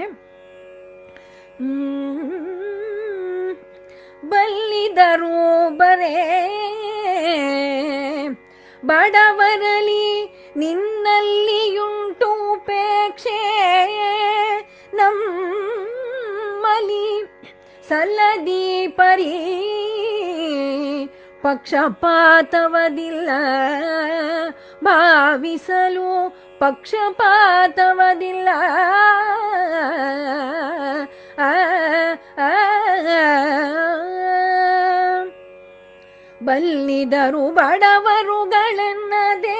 ಹ್ಮ್. ಬಲ್ಲಿದರು ಬರೇ ಬಡವರಲಿ ನಿನ್ನಲ್ಲಿಯುಂಟು ಉಪೇಕ್ಷೆ ನಮ್ಮಲಿ ಸಲ್ಲದಿ ಪರಿ ಪಕ್ಷಪಾತವದಿಲ್ಲ ಭಾವಿಸಲು ಪಕ್ಷಪಾತವದಿಲ್ಲ ಆ, ಆ, ಆ. ಬಲ್ಲಿದರು ಬಡವರುಗಳನ್ನದೇ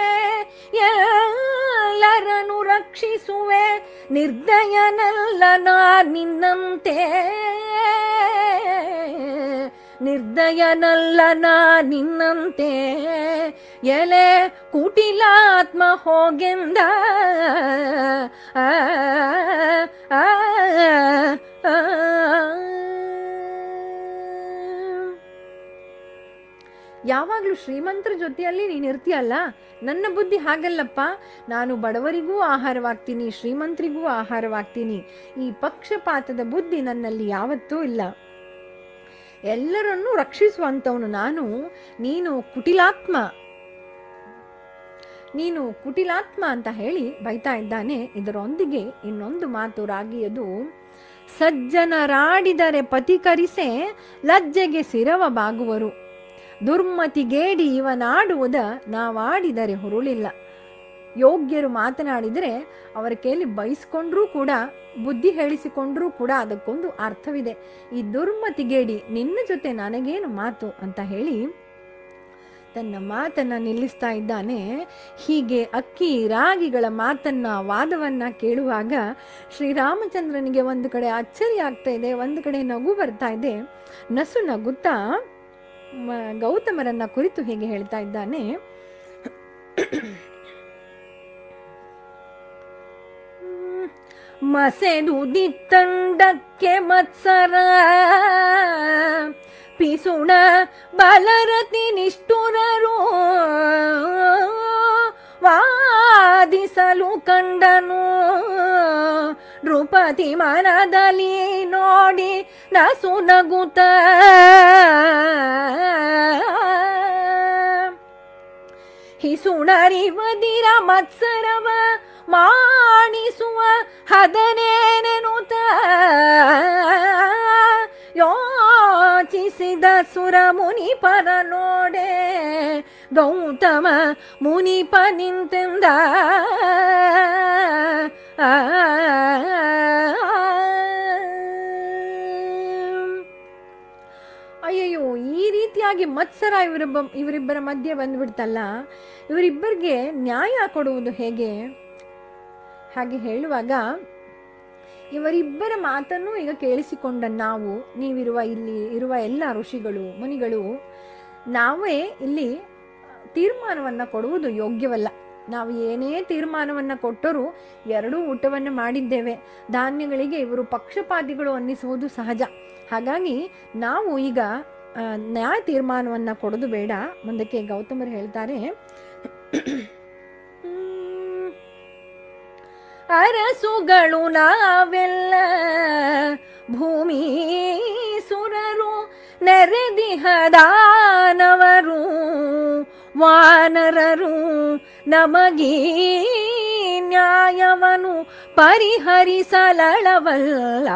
ಎಲ್ಲರನ್ನು ರಕ್ಷಿಸುವೆ ನಿರ್ದಯನಲ್ಲ ನಾ ನಿನ್ನಂತೆ ನಿರ್ದಯನಲ್ಲ ನಾ ನಿನ್ನಂತೆ ಎಲೆ ಕುಟಿಲಾತ್ಮ ಹೋಗೆಂದ ಆ, ಆ, ಆ, ಆ. ಯಾವಾಗಲೂ ಶ್ರೀಮಂತರ ಜೊತೆಯಲ್ಲಿ ನೀನು ಇರ್ತೀಯಲ್ಲ ನನ್ನ ಬುದ್ಧಿ ಹಾಗಲ್ಲಪ್ಪ ನಾನು ಬಡವರಿಗೂ ಆಹಾರವಾಗ್ತೀನಿ ಶ್ರೀಮಂತರಿಗೂ ಆಹಾರವಾಗ್ತೀನಿ ಈ ಪಕ್ಷಪಾತದ ಬುದ್ಧಿ ನನ್ನಲ್ಲಿ ಯಾವತ್ತೂ ಇಲ್ಲ ಎಲ್ಲರನ್ನೂ ರಕ್ಷಿಸುವಂಥವನು ನಾನು ನೀನು ಕುಟಿಲಾತ್ಮ ನೀನು ಕುಟಿಲಾತ್ಮ ಅಂತ ಹೇಳಿ ಬೈತಾ ಇದ್ದಾನೆ ಇದರೊಂದಿಗೆ ಇನ್ನೊಂದು ಮಾತು ರಾಗಿಯದು ಸಜ್ಜನರಾಡಿದರೆ ಪತಿಕರಿಸೆ ಲಜ್ಜೆಗೆ ಸಿರವ ಬಾಗುವರು ದುರ್ಮತಿಗೇಡಿ ಇವನಾಡುವುದ ನಾವಾಡಿದರೆ ಹುರುಳಿಲ್ಲ ಯೋಗ್ಯರು ಮಾತನಾಡಿದರೆ ಅವರ ಕೈಲಿ ಬಯಸ್ಕೊಂಡ್ರೂ ಕೂಡ ಬುದ್ಧಿ ಹೇಳಿಸಿಕೊಂಡ್ರೂ ಕೂಡ ಅದಕ್ಕೊಂದು ಅರ್ಥವಿದೆ ಈ ದುರ್ಮತಿಗೇಡಿ ನಿನ್ನ ಜೊತೆ ನನಗೇನು ಮಾತು ಅಂತ ಹೇಳಿ ತನ್ನ ಮಾತನ್ನ ನಿಲ್ಲಿಸ್ತಾ ಇದ್ದಾನೆ ಹೀಗೆ ಅಕ್ಕಿ ರಾಗಿಗಳ ಮಾತನ್ನ ವಾದವನ್ನ ಕೇಳುವಾಗ ಶ್ರೀರಾಮಚಂದ್ರನಿಗೆ ಒಂದು ಕಡೆ ಅಚ್ಚರಿ ಆಗ್ತಾ ಇದೆ ಒಂದು ಕಡೆ ನಗು ಬರ್ತಾ ಇದೆ ನಸು ನಗುತ್ತಾ ಮ- ಗೌತಮರನ್ನ ಕುರಿತು ಹೀಗೆ ಹೇಳ್ತಾ ಇದ್ದಾನೆ ಹ್ಮ್. ಮಸೆದು ದಿತ್ತಂಡಕ್ಕೆ ಮತ್ಸರ ಪಿಸುಣ ಬಲರತಿ ನಿಷ್ಠುರರು ವಾದಿಸಲು ಕಂಡನು ನೃಪತಿ ಮನದಲ್ಲಿ ನೋಡಿ ನಸು ನಗುತ್ತ ಹಿಸುಣರಿವದಿರ ಮತ್ಸರವ ಮಾಡಿಸುವ ಹದನೇನೆನುತ ಯೋಚಿಸಿದ ಸುರ ಮುನಿಪರ ನೋಡೆ ಗೌತಮ ಮುನಿಪ ನಿಂತೆಂದ ಆ ಅಯ್ಯಯ್ಯೋ ಈ ರೀತಿಯಾಗಿ ಮತ್ಸರ ಇವರಿಬ್ಬ ಇವರಿಬ್ಬರ ಮಧ್ಯೆ ಬಂದ್ಬಿಡ್ತಲ್ಲ ಇವರಿಬ್ಬರಿಗೆ ನ್ಯಾಯ ಕೊಡುವುದು ಹೇಗೆ ಹಾಗೆ ಹೇಳುವಾಗ ಇವರಿಬ್ಬರ ಮಾತನ್ನು ಈಗ ಕೇಳಿಸಿಕೊಂಡ ನಾವು ನೀವಿರುವ ಇಲ್ಲಿ ಇರುವ ಎಲ್ಲ ಋಷಿಗಳು ಮುನಿಗಳು ನಾವೇ ಇಲ್ಲಿ ತೀರ್ಮಾನವನ್ನ ಕೊಡುವುದು ಯೋಗ್ಯವಲ್ಲ ನಾವು ಏನೇ ತೀರ್ಮಾನವನ್ನ ಕೊಟ್ಟರೂ ಎರಡೂ ಊಟವನ್ನು ಮಾಡಿದ್ದೇವೆ ಧಾನ್ಯಗಳಿಗೆ ಇವರು ಪಕ್ಷಪಾತಿಗಳು ಅನ್ನಿಸುವುದು ಸಹಜ ಹಾಗಾಗಿ ನಾವು ಈಗ ಆ, ನ್ಯಾಯ ತೀರ್ಮಾನವನ್ನ ಕೊಡೋದು ಬೇಡ ಮುಂದಕ್ಕೆ ಗೌತಮರು ಹೇಳ್ತಾರೆ ಹ್ಮ್. ಅರಸುಗಳು ನಾವೆಲ್ಲ ಭೂಮಿ ಸುರರು ನೆರೆದಿಹದಾನವರು ವಾನರರು ನಮಗೀ ನ್ಯಾಯವನು ಪರಿಹರಿಸಲಳವಲ್ಲ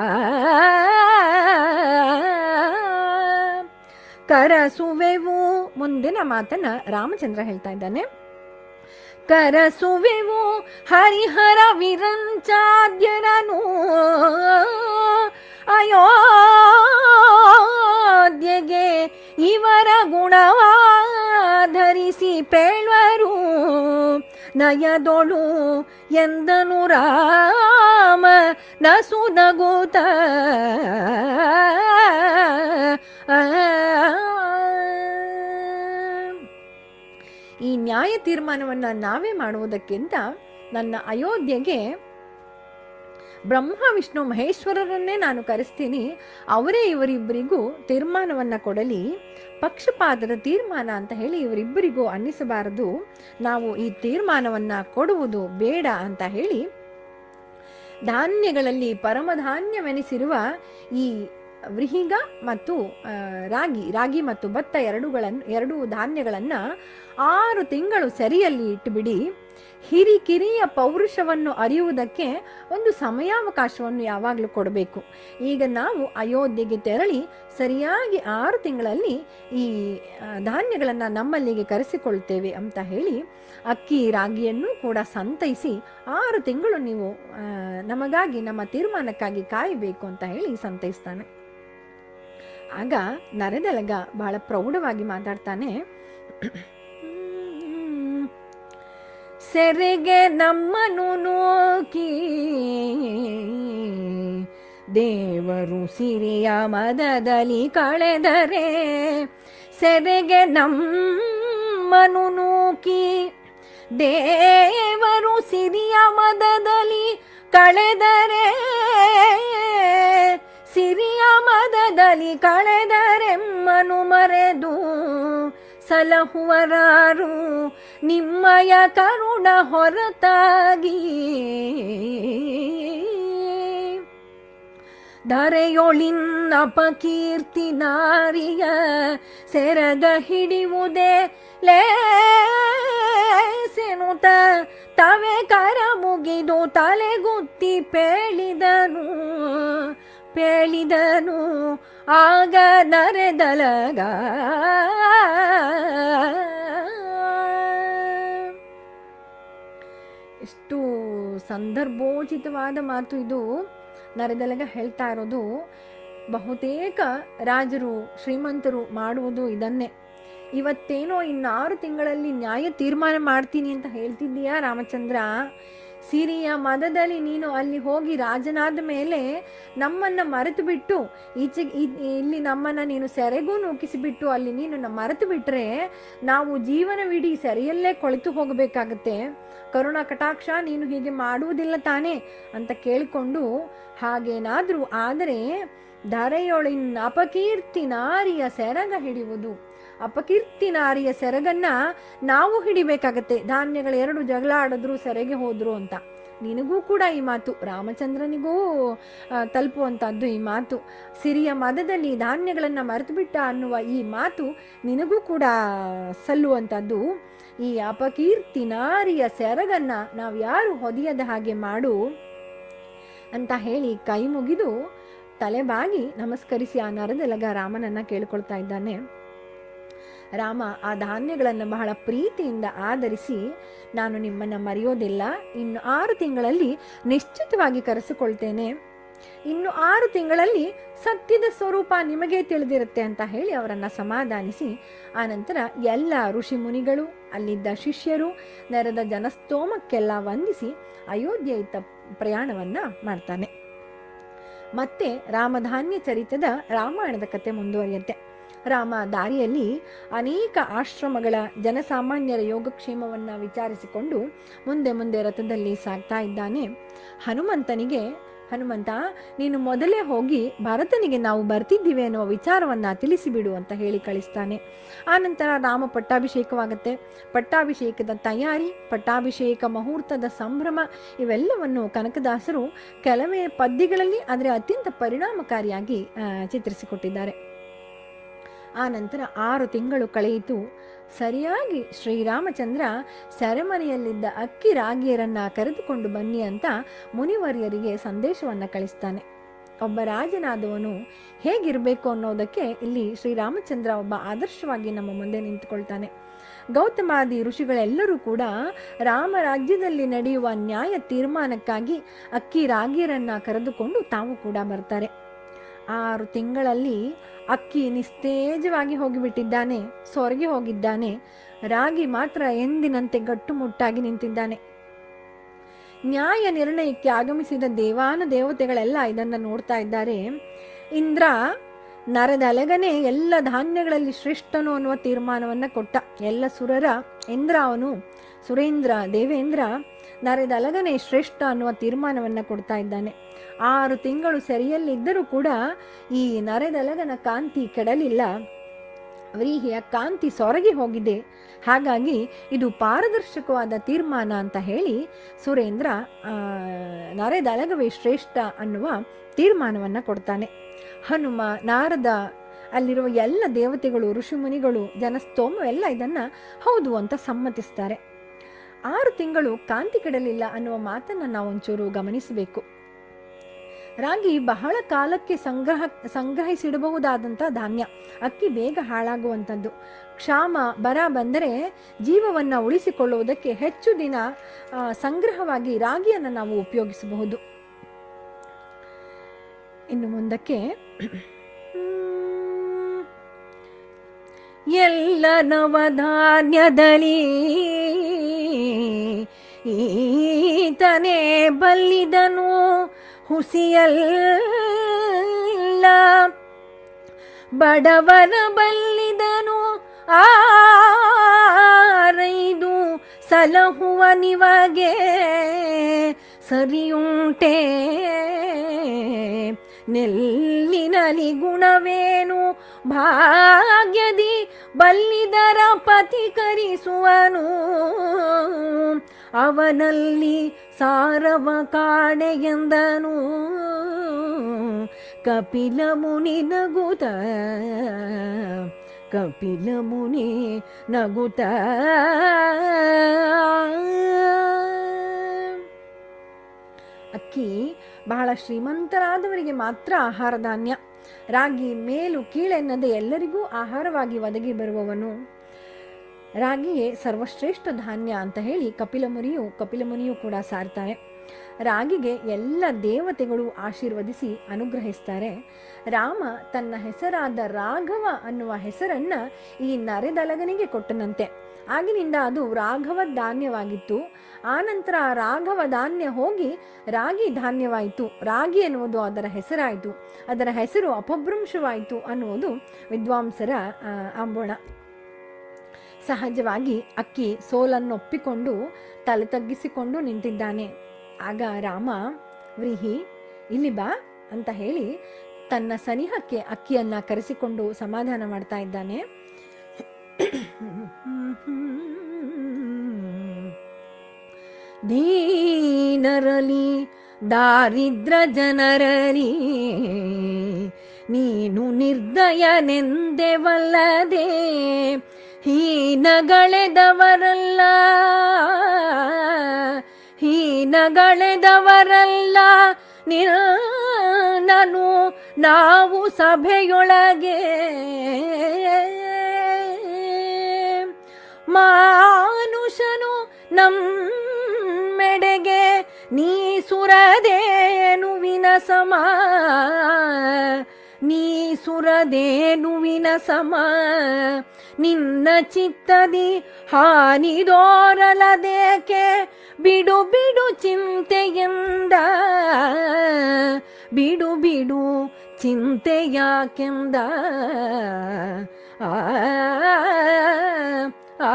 ಕರಸುವೆವು ಮುಂದಿನ ಮಾತನ್ನ ರಾಮಚಂದ್ರ ಹೇಳ್ತಾ ಇದ್ದಾನೆ ಕರಸುವೆವು ಹರಿಹರ ವಿರಂಚಾದ್ಯರನು ಅಯೋಧ್ಯೆಗೆ ಇವರ ಗುಣವಾಧರಿಸಿ ಪೇಳ್ವರು ನಯದೊಳು ಎಂದನು ರಾಮ ನಸು ನಗುತ್ತ ನ್ಯಾಯ ತೀರ್ಮಾನವನ್ನ ನಾವೇ ಮಾಡುವುದಕ್ಕಿಂತ ನನ್ನ ಅಯೋಧ್ಯೆಗೆ ಬ್ರಹ್ಮ ವಿಷ್ಣು ಮಹೇಶ್ವರರನ್ನೇ ನಾನು ಕರೆಸ್ತೀನಿ ಅವರೇ ಇವರಿಬ್ಬರಿಗೂ ತೀರ್ಮಾನವನ್ನ ಕೊಡಲಿ ಪಕ್ಷಪಾತದ ತೀರ್ಮಾನ ಅಂತ ಹೇಳಿ ಇವರಿಬ್ಬರಿಗೂ ಅನ್ನಿಸಬಾರದು ನಾವು ಈ ತೀರ್ಮಾನವನ್ನ ಕೊಡುವುದು ಬೇಡ ಅಂತ ಹೇಳಿ ಧಾನ್ಯಗಳಲ್ಲಿ ಪರಮಧಾನ್ಯವೆನಿಸಿರುವ ಈ ವ್ರಿಹಿಗ ಮತ್ತು ಆ, ರಾಗಿ ರಾಗಿ ಮತ್ತು ಭತ್ತ ಎರಡುಗಳನ್ನು ಎರಡು ಧಾನ್ಯಗಳನ್ನು ಆರು ತಿಂಗಳು ಸರಿಯಲ್ಲಿ ಇಟ್ಟುಬಿಡಿ ಹಿರಿಕಿರಿಯ ಪೌರುಷವನ್ನು ಅರಿಯುವುದಕ್ಕೆ ಒಂದು ಸಮಯಾವಕಾಶವನ್ನು ಯಾವಾಗಲೂ ಕೊಡಬೇಕು ಈಗ ನಾವು ಅಯೋಧ್ಯೆಗೆ ತೆರಳಿ ಸರಿಯಾಗಿ ಆರು ತಿಂಗಳಲ್ಲಿ ಈ ಆ, ಧಾನ್ಯಗಳನ್ನು ನಮ್ಮಲ್ಲಿಗೆ ಕರೆಸಿಕೊಳ್ತೇವೆ ಅಂತ ಹೇಳಿ ಅಕ್ಕಿ ರಾಗಿಯನ್ನು ಕೂಡ ಸಂತೈಸಿ ಆರು ತಿಂಗಳು ನೀವು ಆ, ನಮಗಾಗಿ ನಮ್ಮ ತೀರ್ಮಾನಕ್ಕಾಗಿ ಕಾಯಬೇಕು ಅಂತ ಹೇಳಿ ಸಂತೈಸ್ತಾನೆ ಆಗ ನರೆದಲಗ ಬಹಳ ಪ್ರೌಢವಾಗಿ ಮಾತಾಡ್ತಾನೆ ಸೆರೆಗೆ ನಮ್ಮನು ನೋಕಿ ದೇವರು ಸಿರಿಯ ಮದದಲ್ಲಿ ಕಳೆದರೆ ಸೆರೆಗೆ ನಮ್ಮನು ನೂಕಿ ದೇವರು ಸಿರಿಯ ಮದದಲ್ಲಿ ಕಳೆದರೆ ಸಿರಿಯ ಮದದಲ್ಲಿ ಕಳೆದರೆಮ್ಮನು ಮರೆದು ಸಲಹುವರಾರು ನಿಮ್ಮಯ ಕರುಣ ಹೊರತಾಗಿ ಧರೆಯೊಳಿನ್ನಪಕೀರ್ತಿ ನಾರಿಯ ಸೆರಗ ಹಿಡಿಯುವುದೇ ಲೇಸೆನುತ ತವೆ ಕರ ಮುಗಿದು ತಲೆಗುತ್ತಿ ಪೇಳಿದನು ಪೇಳಿದನು ಆಗ ನರೆದಲಗ ಎಷ್ಟು ಸಂದರ್ಭೋಚಿತವಾದ ಮಾತು ಇದು ನರೆದಲಗ ಹೇಳ್ತಾ ಇರೋದು ಬಹುತೇಕ ರಾಜರು ಶ್ರೀಮಂತರು ಮಾಡುವುದು ಇದನ್ನೇ ಇವತ್ತೇನೋ ಇನ್ನಾರು ತಿಂಗಳಲ್ಲಿ ನ್ಯಾಯ ತೀರ್ಮಾನ ಮಾಡ್ತೀನಿ ಅಂತ ಹೇಳ್ತಿದ್ದೀಯಾ ರಾಮಚಂದ್ರ ಸಿರಿಯ ಮದದಲ್ಲಿ ನೀನು ಅಲ್ಲಿ ಹೋಗಿ ರಾಜನಾದ ಮೇಲೆ ನಮ್ಮನ್ನ ಮರೆತು ಬಿಟ್ಟು ಈಚೆ ಇ- ಇಲ್ಲಿ ನಮ್ಮನ್ನ ನೀನು ಸೆರೆಗೂ ನೂಕಿಸಿಬಿಟ್ಟು ಅಲ್ಲಿ ನೀನು ನ- ಮರೆತು ಬಿಟ್ರೆ ನಾವು ಜೀವನವಿಡೀ ಸೆರೆಯಲ್ಲೇ ಕೊಳಿತು ಹೋಗಬೇಕಾಗತ್ತೆ ಕರುಣಾ ಕಟಾಕ್ಷ ನೀನು ಹೀಗೆ ಮಾಡುವುದಿಲ್ಲ ತಾನೇ ಅಂತ ಕೇಳಿಕೊಂಡು ಹಾಗೇನಾದ್ರೂ ಆದರೆ ಧರೆಯೊಳಿನ್ ಅಪಕೀರ್ತಿ ನಾರಿಯ ಸೆರಗ ಹಿಡಿಯುವುದು ಅಪಕೀರ್ತಿ ನಾರಿಯ ಸೆರಗನ್ನ ನಾವು ಹಿಡಿಬೇಕಾಗತ್ತೆ ಧಾನ್ಯಗಳು ಎರಡು ಜಗಳ ಆಡಿದ್ರು ಸೆರೆಗೆ ಹೋದ್ರು ಅಂತ ನಿನಗೂ ಕೂಡ ಈ ಮಾತು ರಾಮಚಂದ್ರನಿಗೂ ಆ, ತಲುಪುವಂತಹದ್ದು ಈ ಮಾತು ಸಿರಿಯ ಮದದಲ್ಲಿ ಧಾನ್ಯಗಳನ್ನ ಮರೆತು ಬಿಟ್ಟ ಅನ್ನುವ ಈ ಮಾತು ನಿನಗೂ ಕೂಡ ಸಲ್ಲುವಂಥದ್ದು ಈ ಅಪಕೀರ್ತಿ ನಾರಿಯ ಸೆರಗನ್ನ ನಾವು ಯಾರು ಹೊದಿಯದ ಹಾಗೆ ಮಾಡು ಅಂತ ಹೇಳಿ ಕೈ ಮುಗಿದು ತಲೆಬಾಗಿ ನಮಸ್ಕರಿಸಿ ಆ ನರದೆಲಗ ರಾಮನನ್ನ ಕೇಳ್ಕೊಳ್ತಾ ಇದ್ದಾನೆ ರಾಮ ಆ ಧಾನ್ಯಗಳನ್ನು ಬಹಳ ಪ್ರೀತಿಯಿಂದ ಆಧರಿಸಿ ನಾನು ನಿಮ್ಮನ್ನ ಮರೆಯೋದಿಲ್ಲ ಇನ್ನು ಆರು ತಿಂಗಳಲ್ಲಿ ನಿಶ್ಚಿತವಾಗಿ ಕರೆಸಿಕೊಳ್ತೇನೆ ಇನ್ನು ಆರು ತಿಂಗಳಲ್ಲಿ ಸತ್ಯದ ಸ್ವರೂಪ ನಿಮಗೆ ತಿಳಿದಿರುತ್ತೆ ಅಂತ ಹೇಳಿ ಅವರನ್ನ ಸಮಾಧಾನಿಸಿ ಆನಂತರ ಎಲ್ಲ ಋಷಿ ಮುನಿಗಳು ಅಲ್ಲಿದ್ದ ಶಿಷ್ಯರು ನೆರೆದ ಜನಸ್ತೋಮಕ್ಕೆಲ್ಲ ವಂದಿಸಿ ಅಯೋಧ್ಯೆಯಿತ್ತ ಪ್ರಯಾಣವನ್ನ ಮಾಡ್ತಾನೆ ಮತ್ತೆ ರಾಮಧಾನ್ಯ ಚರಿತದ ರಾಮಾಯಣದ ಕತೆ ಮುಂದುವರಿಯುತ್ತೆ ರಾಮ ದಾರಿಯಲ್ಲಿ ಅನೇಕ ಆಶ್ರಮಗಳ ಜನಸಾಮಾನ್ಯರ ಯೋಗಕ್ಷೇಮವನ್ನ ವಿಚಾರಿಸಿಕೊಂಡು ಮುಂದೆ ಮುಂದೆ ರಥದಲ್ಲಿ ಸಾಗ್ತಾ ಇದ್ದಾನೆ ಹನುಮಂತನಿಗೆ ಹನುಮಂತ ನೀನು ಮೊದಲೇ ಹೋಗಿ ಭರತನಿಗೆ ನಾವು ಬರ್ತಿದ್ದೀವಿ ಅನ್ನುವ ವಿಚಾರವನ್ನ ತಿಳಿಸಿಬಿಡು ಅಂತ ಹೇಳಿ ಕಳಿಸ್ತಾನೆ ಆನಂತರ ರಾಮ ಪಟ್ಟಾಭಿಷೇಕವಾಗುತ್ತೆ ಪಟ್ಟಾಭಿಷೇಕದ ತಯಾರಿ ಪಟ್ಟಾಭಿಷೇಕ ಮುಹೂರ್ತದ ಸಂಭ್ರಮ ಇವೆಲ್ಲವನ್ನು ಕನಕದಾಸರು ಕೆಲವೇ ಪದ್ಯಗಳಲ್ಲಿ ಆದರೆ ಅತ್ಯಂತ ಪರಿಣಾಮಕಾರಿಯಾಗಿ ಆ, ಚಿತ್ರಿಸಿಕೊಟ್ಟಿದ್ದಾರೆ ಆ ನಂತರ ಆರು ತಿಂಗಳು ಕಳೆಯಿತು ಸರಿಯಾಗಿ ಶ್ರೀರಾಮಚಂದ್ರ ಸೆರೆಮನೆಯಲ್ಲಿದ್ದ ಅಕ್ಕಿ ರಾಗಿಯರನ್ನ ಕರೆದುಕೊಂಡು ಬನ್ನಿ ಅಂತ ಮುನಿವರ್ಯರಿಗೆ ಸಂದೇಶವನ್ನ ಕಳಿಸ್ತಾನೆ ಒಬ್ಬ ರಾಜನಾದವನು ಹೇಗಿರಬೇಕು ಅನ್ನೋದಕ್ಕೆ ಇಲ್ಲಿ ಶ್ರೀರಾಮಚಂದ್ರ ಒಬ್ಬ ಆದರ್ಶವಾಗಿ ನಮ್ಮ ಮುಂದೆ ನಿಂತುಕೊಳ್ತಾನೆ ಗೌತಮಾದಿ ಋಷಿಗಳೆಲ್ಲರೂ ಕೂಡ ರಾಮ ರಾಜ್ಯದಲ್ಲಿ ನಡೆಯುವ ನ್ಯಾಯ ತೀರ್ಮಾನಕ್ಕಾಗಿ ಅಕ್ಕಿ ರಾಗಿಯರನ್ನ ಕರೆದುಕೊಂಡು ತಾವು ಕೂಡ ಬರ್ತಾರೆ ಆರು ತಿಂಗಳಲ್ಲಿ ಅಕ್ಕಿ ನಿಸ್ತೇಜವಾಗಿ ಹೋಗಿಬಿಟ್ಟಿದ್ದಾನೆ ಸೊರಗಿ ಹೋಗಿದ್ದಾನೆ ರಾಗಿ ಮಾತ್ರ ಎಂದಿನಂತೆ ಗಟ್ಟುಮುಟ್ಟಾಗಿ ನಿಂತಿದ್ದಾನೆ ನ್ಯಾಯ ನಿರ್ಣಯಕ್ಕೆ ಆಗಮಿಸಿದ ದೇವಾನ ದೇವತೆಗಳೆಲ್ಲ ಇದನ್ನ ನೋಡ್ತಾ ಇದ್ದಾರೆ ಇಂದ್ರ ನರದಲಗನೆ ಎಲ್ಲ ಧಾನ್ಯಗಳಲ್ಲಿ ಶ್ರೇಷ್ಠನು ಅನ್ನುವ ತೀರ್ಮಾನವನ್ನ ಕೊಟ್ಟ ಎಲ್ಲ ಸುರರ ಇಂದ್ರ ಅವನು ಸುರೇಂದ್ರ ದೇವೇಂದ್ರ ನರದಲಗನೆ ಶ್ರೇಷ್ಠ ಅನ್ನುವ ತೀರ್ಮಾನವನ್ನ ಕೊಡ್ತಾ ಇದ್ದಾನೆ ಆರು ತಿಂಗಳು ಸೆರೆಯಲ್ಲಿದ್ದರೂ ಕೂಡ ಈ ನರೆದಲಗನ ಕಾಂತಿ ಕೆಡಲಿಲ್ಲ ವ್ರೀಹಿಯ ಕಾಂತಿ ಸೊರಗಿ ಹೋಗಿದೆ ಹಾಗಾಗಿ ಇದು ಪಾರದರ್ಶಕವಾದ ತೀರ್ಮಾನ ಅಂತ ಹೇಳಿ ಸುರೇಂದ್ರ ಆ, ನರೆದಲಗವೇ ಶ್ರೇಷ್ಠ ಅನ್ನುವ ತೀರ್ಮಾನವನ್ನ ಕೊಡ್ತಾನೆ ಹನುಮ ನಾರದ ಅಲ್ಲಿರುವ ಎಲ್ಲ ದೇವತೆಗಳು ಋಷಿಮುನಿಗಳು ಜನಸ್ತೋಮ ಎಲ್ಲ ಇದನ್ನ ಹೌದು ಅಂತ ಸಮ್ಮತಿಸ್ತಾರೆ ಆರು ತಿಂಗಳು ಕಾಂತಿ ಕೆಡಲಿಲ್ಲ ಅನ್ನುವ ಮಾತನ್ನ ನಾವು ಒಂಚೂರು ಗಮನಿಸಬೇಕು ರಾಗಿ ಬಹಳ ಕಾಲಕ್ಕೆ ಸಂಗ್ರಹ ಸಂಗ್ರಹಿಸಿಡಬಹುದಾದಂಥ ಧಾನ್ಯ ಅಕ್ಕಿ ಬೇಗ ಹಾಳಾಗುವಂಥದ್ದು ಕ್ಷಾಮ ಬರ ಬಂದರೆ ಜೀವವನ್ನು ಉಳಿಸಿಕೊಳ್ಳುವುದಕ್ಕೆ ಹೆಚ್ಚು ದಿನ ಆ, ಸಂಗ್ರಹವಾಗಿ ರಾಗಿಯನ್ನು ನಾವು ಉಪಯೋಗಿಸಬಹುದು ಇನ್ನು ಮುಂದಕ್ಕೆ ಹ್ಮ್, ಎಲ್ಲ ನವಧಾನ್ಯದಲ್ಲಿ ಈತನೇ ಬಲ್ಲಿದನು ಹುಸಿಯಲ್ಲ ಬಡವನ ಬಲ್ಲಿದನು ಆರೈದು ಸಲಹುವ ನಿವಗೆ ಸರಿಯುಂಟೆ ನೆಲ್ಲಿನಲಿ ಗುಣವೇನು ಭಾಗ್ಯದಿ ಬಲ್ಲಿದರ ಪತಿಕರಿಸುವನು ಅವನಲ್ಲಿ ಸಾರವ ಕಾಣೆಯೆಂದನು ಕಪಿಲ ಮುನಿ ನಗುತ ಕಪಿಲ ಮುನಿ ನಗುತ ಅಕ್ಕಿ ಬಹಳ ಶ್ರೀಮಂತರಾದವರಿಗೆ ಮಾತ್ರ ಆಹಾರ ಧಾನ್ಯ ರಾಗಿ ಮೇಲು ಕೀಳೆನ್ನದೆ ಎಲ್ಲರಿಗೂ ಆಹಾರವಾಗಿ ಒದಗಿ ಬರುವವನು ರಾಗಿಯೇ ಸರ್ವಶ್ರೇಷ್ಠ ಧಾನ್ಯ ಅಂತ ಹೇಳಿ ಕಪಿಲ ಮುನಿಯು ಕಪಿಲ ಮುನಿಯು ಕೂಡ ಸಾರ್ತಾರೆ ರಾಗಿಗೆ ಎಲ್ಲ ದೇವತೆಗಳು ಆಶೀರ್ವದಿಸಿ ಅನುಗ್ರಹಿಸ್ತಾರೆ ರಾಮ ತನ್ನ ಹೆಸರಾದ ರಾಘವ ಅನ್ನುವ ಹೆಸರನ್ನ ಈ ನರೆದಲಗನಿಗೆ ಕೊಟ್ಟನಂತೆ ಆಗಿನಿಂದ ಅದು ರಾಘವ ಧಾನ್ಯವಾಗಿತ್ತು ಆನಂತರ ಆ ರಾಘವ ಧಾನ್ಯ ಹೋಗಿ ರಾಗಿ ಧಾನ್ಯವಾಯಿತು ರಾಗಿ ಎನ್ನುವುದು ಅದರ ಹೆಸರಾಯಿತು ಅದರ ಹೆಸರು ಅಪಭ್ರಂಶವಾಯಿತು ಅನ್ನುವುದು ವಿದ್ವಾಂಸರ ಆ, ಅಂಬೋಣ ಸಹಜವಾಗಿ ಅಕ್ಕಿ ಸೋಲನ್ನೊಪ್ಪಿಕೊಂಡು ತಲೆ ತಗ್ಗಿಸಿಕೊಂಡು ನಿಂತಿದ್ದಾನೆ ಆಗ ರಾಮ ವ್ರೀಹಿ ಇಲ್ಲಿ ಬಾ ಅಂತ ಹೇಳಿ ತನ್ನ ಸನಿಹಕ್ಕೆ ಅಕ್ಕಿಯನ್ನ ಕರೆಸಿಕೊಂಡು ಸಮಾಧಾನ ಮಾಡ್ತಾ ಇದ್ದಾನೆ ದೀನರಲಿ ದಾರಿದ್ರ ಜನರಲಿ ನೀನು ನಿರ್ದಯನೆಂದೆವಲ್ಲದೆ ಹೀನಗಳೆದವರಲ್ಲ ಹೀನಗಳೆದವರಲ್ಲ ನಿನ್ನನು ನಾವು ಸಭೆಯೊಳಗೆ ಮಾನುಷನು ನಮ್ಮೆಡೆಗೆ ನೀ ಸುರದೇನುವಿನ ಸಮ ನೀ ಸುರದೇನುವಿನ ಸಮ ನಿನ್ನ ಚಿತ್ತದಿ ಹಾನಿದೋರಲದೇಕೆ ಬಿಡು ಬಿಡು ಚಿಂತೆಯಿಂದ ಬಿಡು ಬಿಡು ಚಿಂತೆ ಯಾಕೆಂದ ಆ ಆ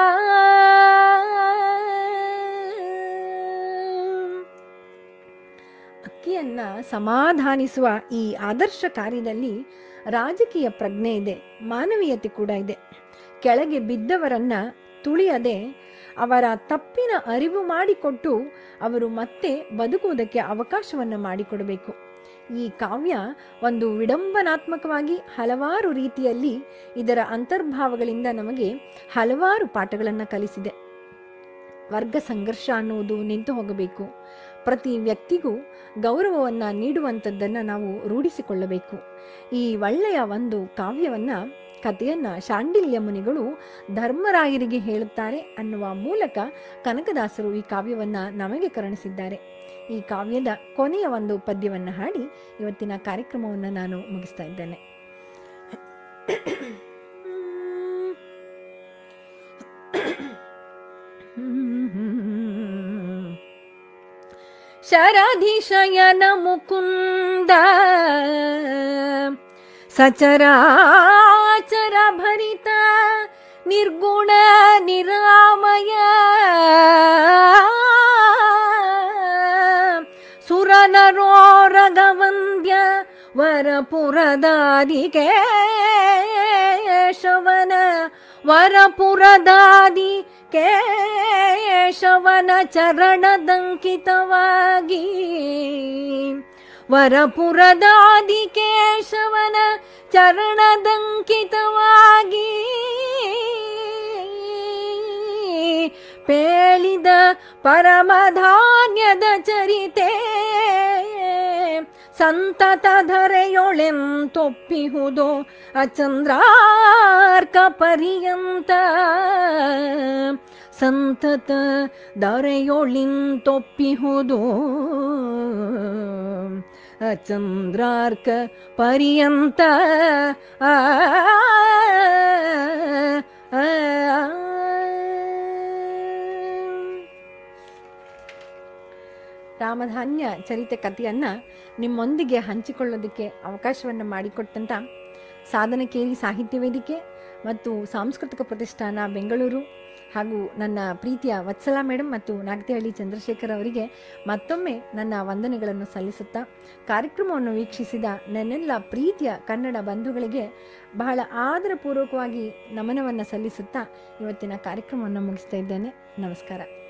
ಅಕ್ಕಿಯನ್ನ ಸಮಾಧಾನಿಸುವ ಈ ಆದರ್ಶ ಕಾರ್ಯದಲ್ಲಿ ರಾಜಕೀಯ ಪ್ರಜ್ಞೆ ಇದೆ ಮಾನವೀಯತೆ ಕೂಡ ಇದೆ ಕೆಳಗೆ ಬಿದ್ದವರನ್ನ ತುಳಿಯದೆ ಅವರ ತಪ್ಪಿನ ಅರಿವು ಮಾಡಿಕೊಟ್ಟು ಅವರು ಮತ್ತೆ ಬದುಕುವುದಕ್ಕೆ ಅವಕಾಶವನ್ನ ಮಾಡಿಕೊಡಬೇಕು ಈ ಕಾವ್ಯ ಒಂದು ವಿಡಂಬನಾತ್ಮಕವಾಗಿ ಹಲವಾರು ರೀತಿಯಲ್ಲಿ ಇದರ ಅಂತರ್ಭಾವಗಳಿಂದ ನಮಗೆ ಹಲವಾರು ಪಾಠಗಳನ್ನು ಕಲಿಸಿದೆ ವರ್ಗ ಸಂಘರ್ಷ ಅನ್ನುವುದು ನಿಂತು ಹೋಗಬೇಕು ಪ್ರತಿ ವ್ಯಕ್ತಿಗೂ ಗೌರವವನ್ನ ನೀಡುವಂಥದ್ದನ್ನು ನಾವು ರೂಢಿಸಿಕೊಳ್ಳಬೇಕು ಈ ಒಳ್ಳೆಯ ಒಂದು ಕಾವ್ಯವನ್ನ ಕಥೆಯನ್ನ ಶಾಂಡಿಲ್ಯ ಮುನಿಗಳು ಧರ್ಮರಾಯರಿಗೆ ಹೇಳುತ್ತಾರೆ ಅನ್ನುವ ಮೂಲಕ ಕನಕದಾಸರು ಈ ಕಾವ್ಯವನ್ನ ನಮಗೆ ಕರುಣಿಸಿದ್ದಾರೆ ಈ ಕಾವ್ಯದ ಕೊನೆಯ ಒಂದು ಪದ್ಯವನ್ನು ಹಾಡಿ ಇವತ್ತಿನ ಕಾರ್ಯಕ್ರಮವನ್ನು ನಾನು ಮುಗಿಸ್ತಾ ಇದ್ದೇನೆ ಶರಧಿಶಯನ ಮುಕುಂದ ಸಚರಾಚರ ಭರಿತ ನಿರ್ಗುಣ ನಿರಾಮಯ ಸುರನರೋರಗವಂದ್ಯ ವರಪುರದಾದಿಗೆ ಕೇಶವನ ವರಪುರದಾದಿ ಕೇಶವನ ಚರಣದಂಕಿತವಾಗಿ ವರಪುರದಾದಿ ಕೇಶವನ ಚರಣದಂಕಿತವಾಗಿ ಪೇಳಿದ ಪರಮಧಾನ್ಯದ ಚರಿತೆ ಸಂತತ ಧರೆಯೊಳೆಂತೊಪ್ಪಿಹುದು ಅಚಂದ್ರಾರ್ಕ ಪರ್ಯಂತ ಸಂತತ ದರೆಯೊಳಿಂತೊಪ್ಪಿಹುದು ಅಚಂದ್ರಾರ್ಕ ಪರ್ಯಂತ ಆ ಆ, ಆ. ರಾಮಧಾನ್ಯ ಚರಿತೆ ಕಥೆಯನ್ನು ನಿಮ್ಮೊಂದಿಗೆ ಹಂಚಿಕೊಳ್ಳೋದಕ್ಕೆ ಅವಕಾಶವನ್ನು ಮಾಡಿಕೊಟ್ಟಂಥ ಸಾಧನಕೇರಿ ಸಾಹಿತ್ಯ ವೇದಿಕೆ ಮತ್ತು ಸಾಂಸ್ಕೃತಿಕ ಪ್ರತಿಷ್ಠಾನ ಬೆಂಗಳೂರು ಹಾಗೂ ನನ್ನ ಪ್ರೀತಿಯ ವತ್ಸಲ ಮೇಡಮ್ ಮತ್ತು ನಾಗತಿಹಳ್ಳಿ ಚಂದ್ರಶೇಖರ್ ಅವರಿಗೆ ಮತ್ತೊಮ್ಮೆ ನನ್ನ ವಂದನೆಗಳನ್ನು ಸಲ್ಲಿಸುತ್ತಾ ಕಾರ್ಯಕ್ರಮವನ್ನು ವೀಕ್ಷಿಸಿದ ನನ್ನೆಲ್ಲ ಪ್ರೀತಿಯ ಕನ್ನಡ ಬಂಧುಗಳಿಗೆ ಬಹಳ ಆದರಪೂರ್ವಕವಾಗಿ ನಮನವನ್ನು ಸಲ್ಲಿಸುತ್ತಾ ಇವತ್ತಿನ ಕಾರ್ಯಕ್ರಮವನ್ನು ಮುಗಿಸ್ತಾ ಇದ್ದೇನೆ ನಮಸ್ಕಾರ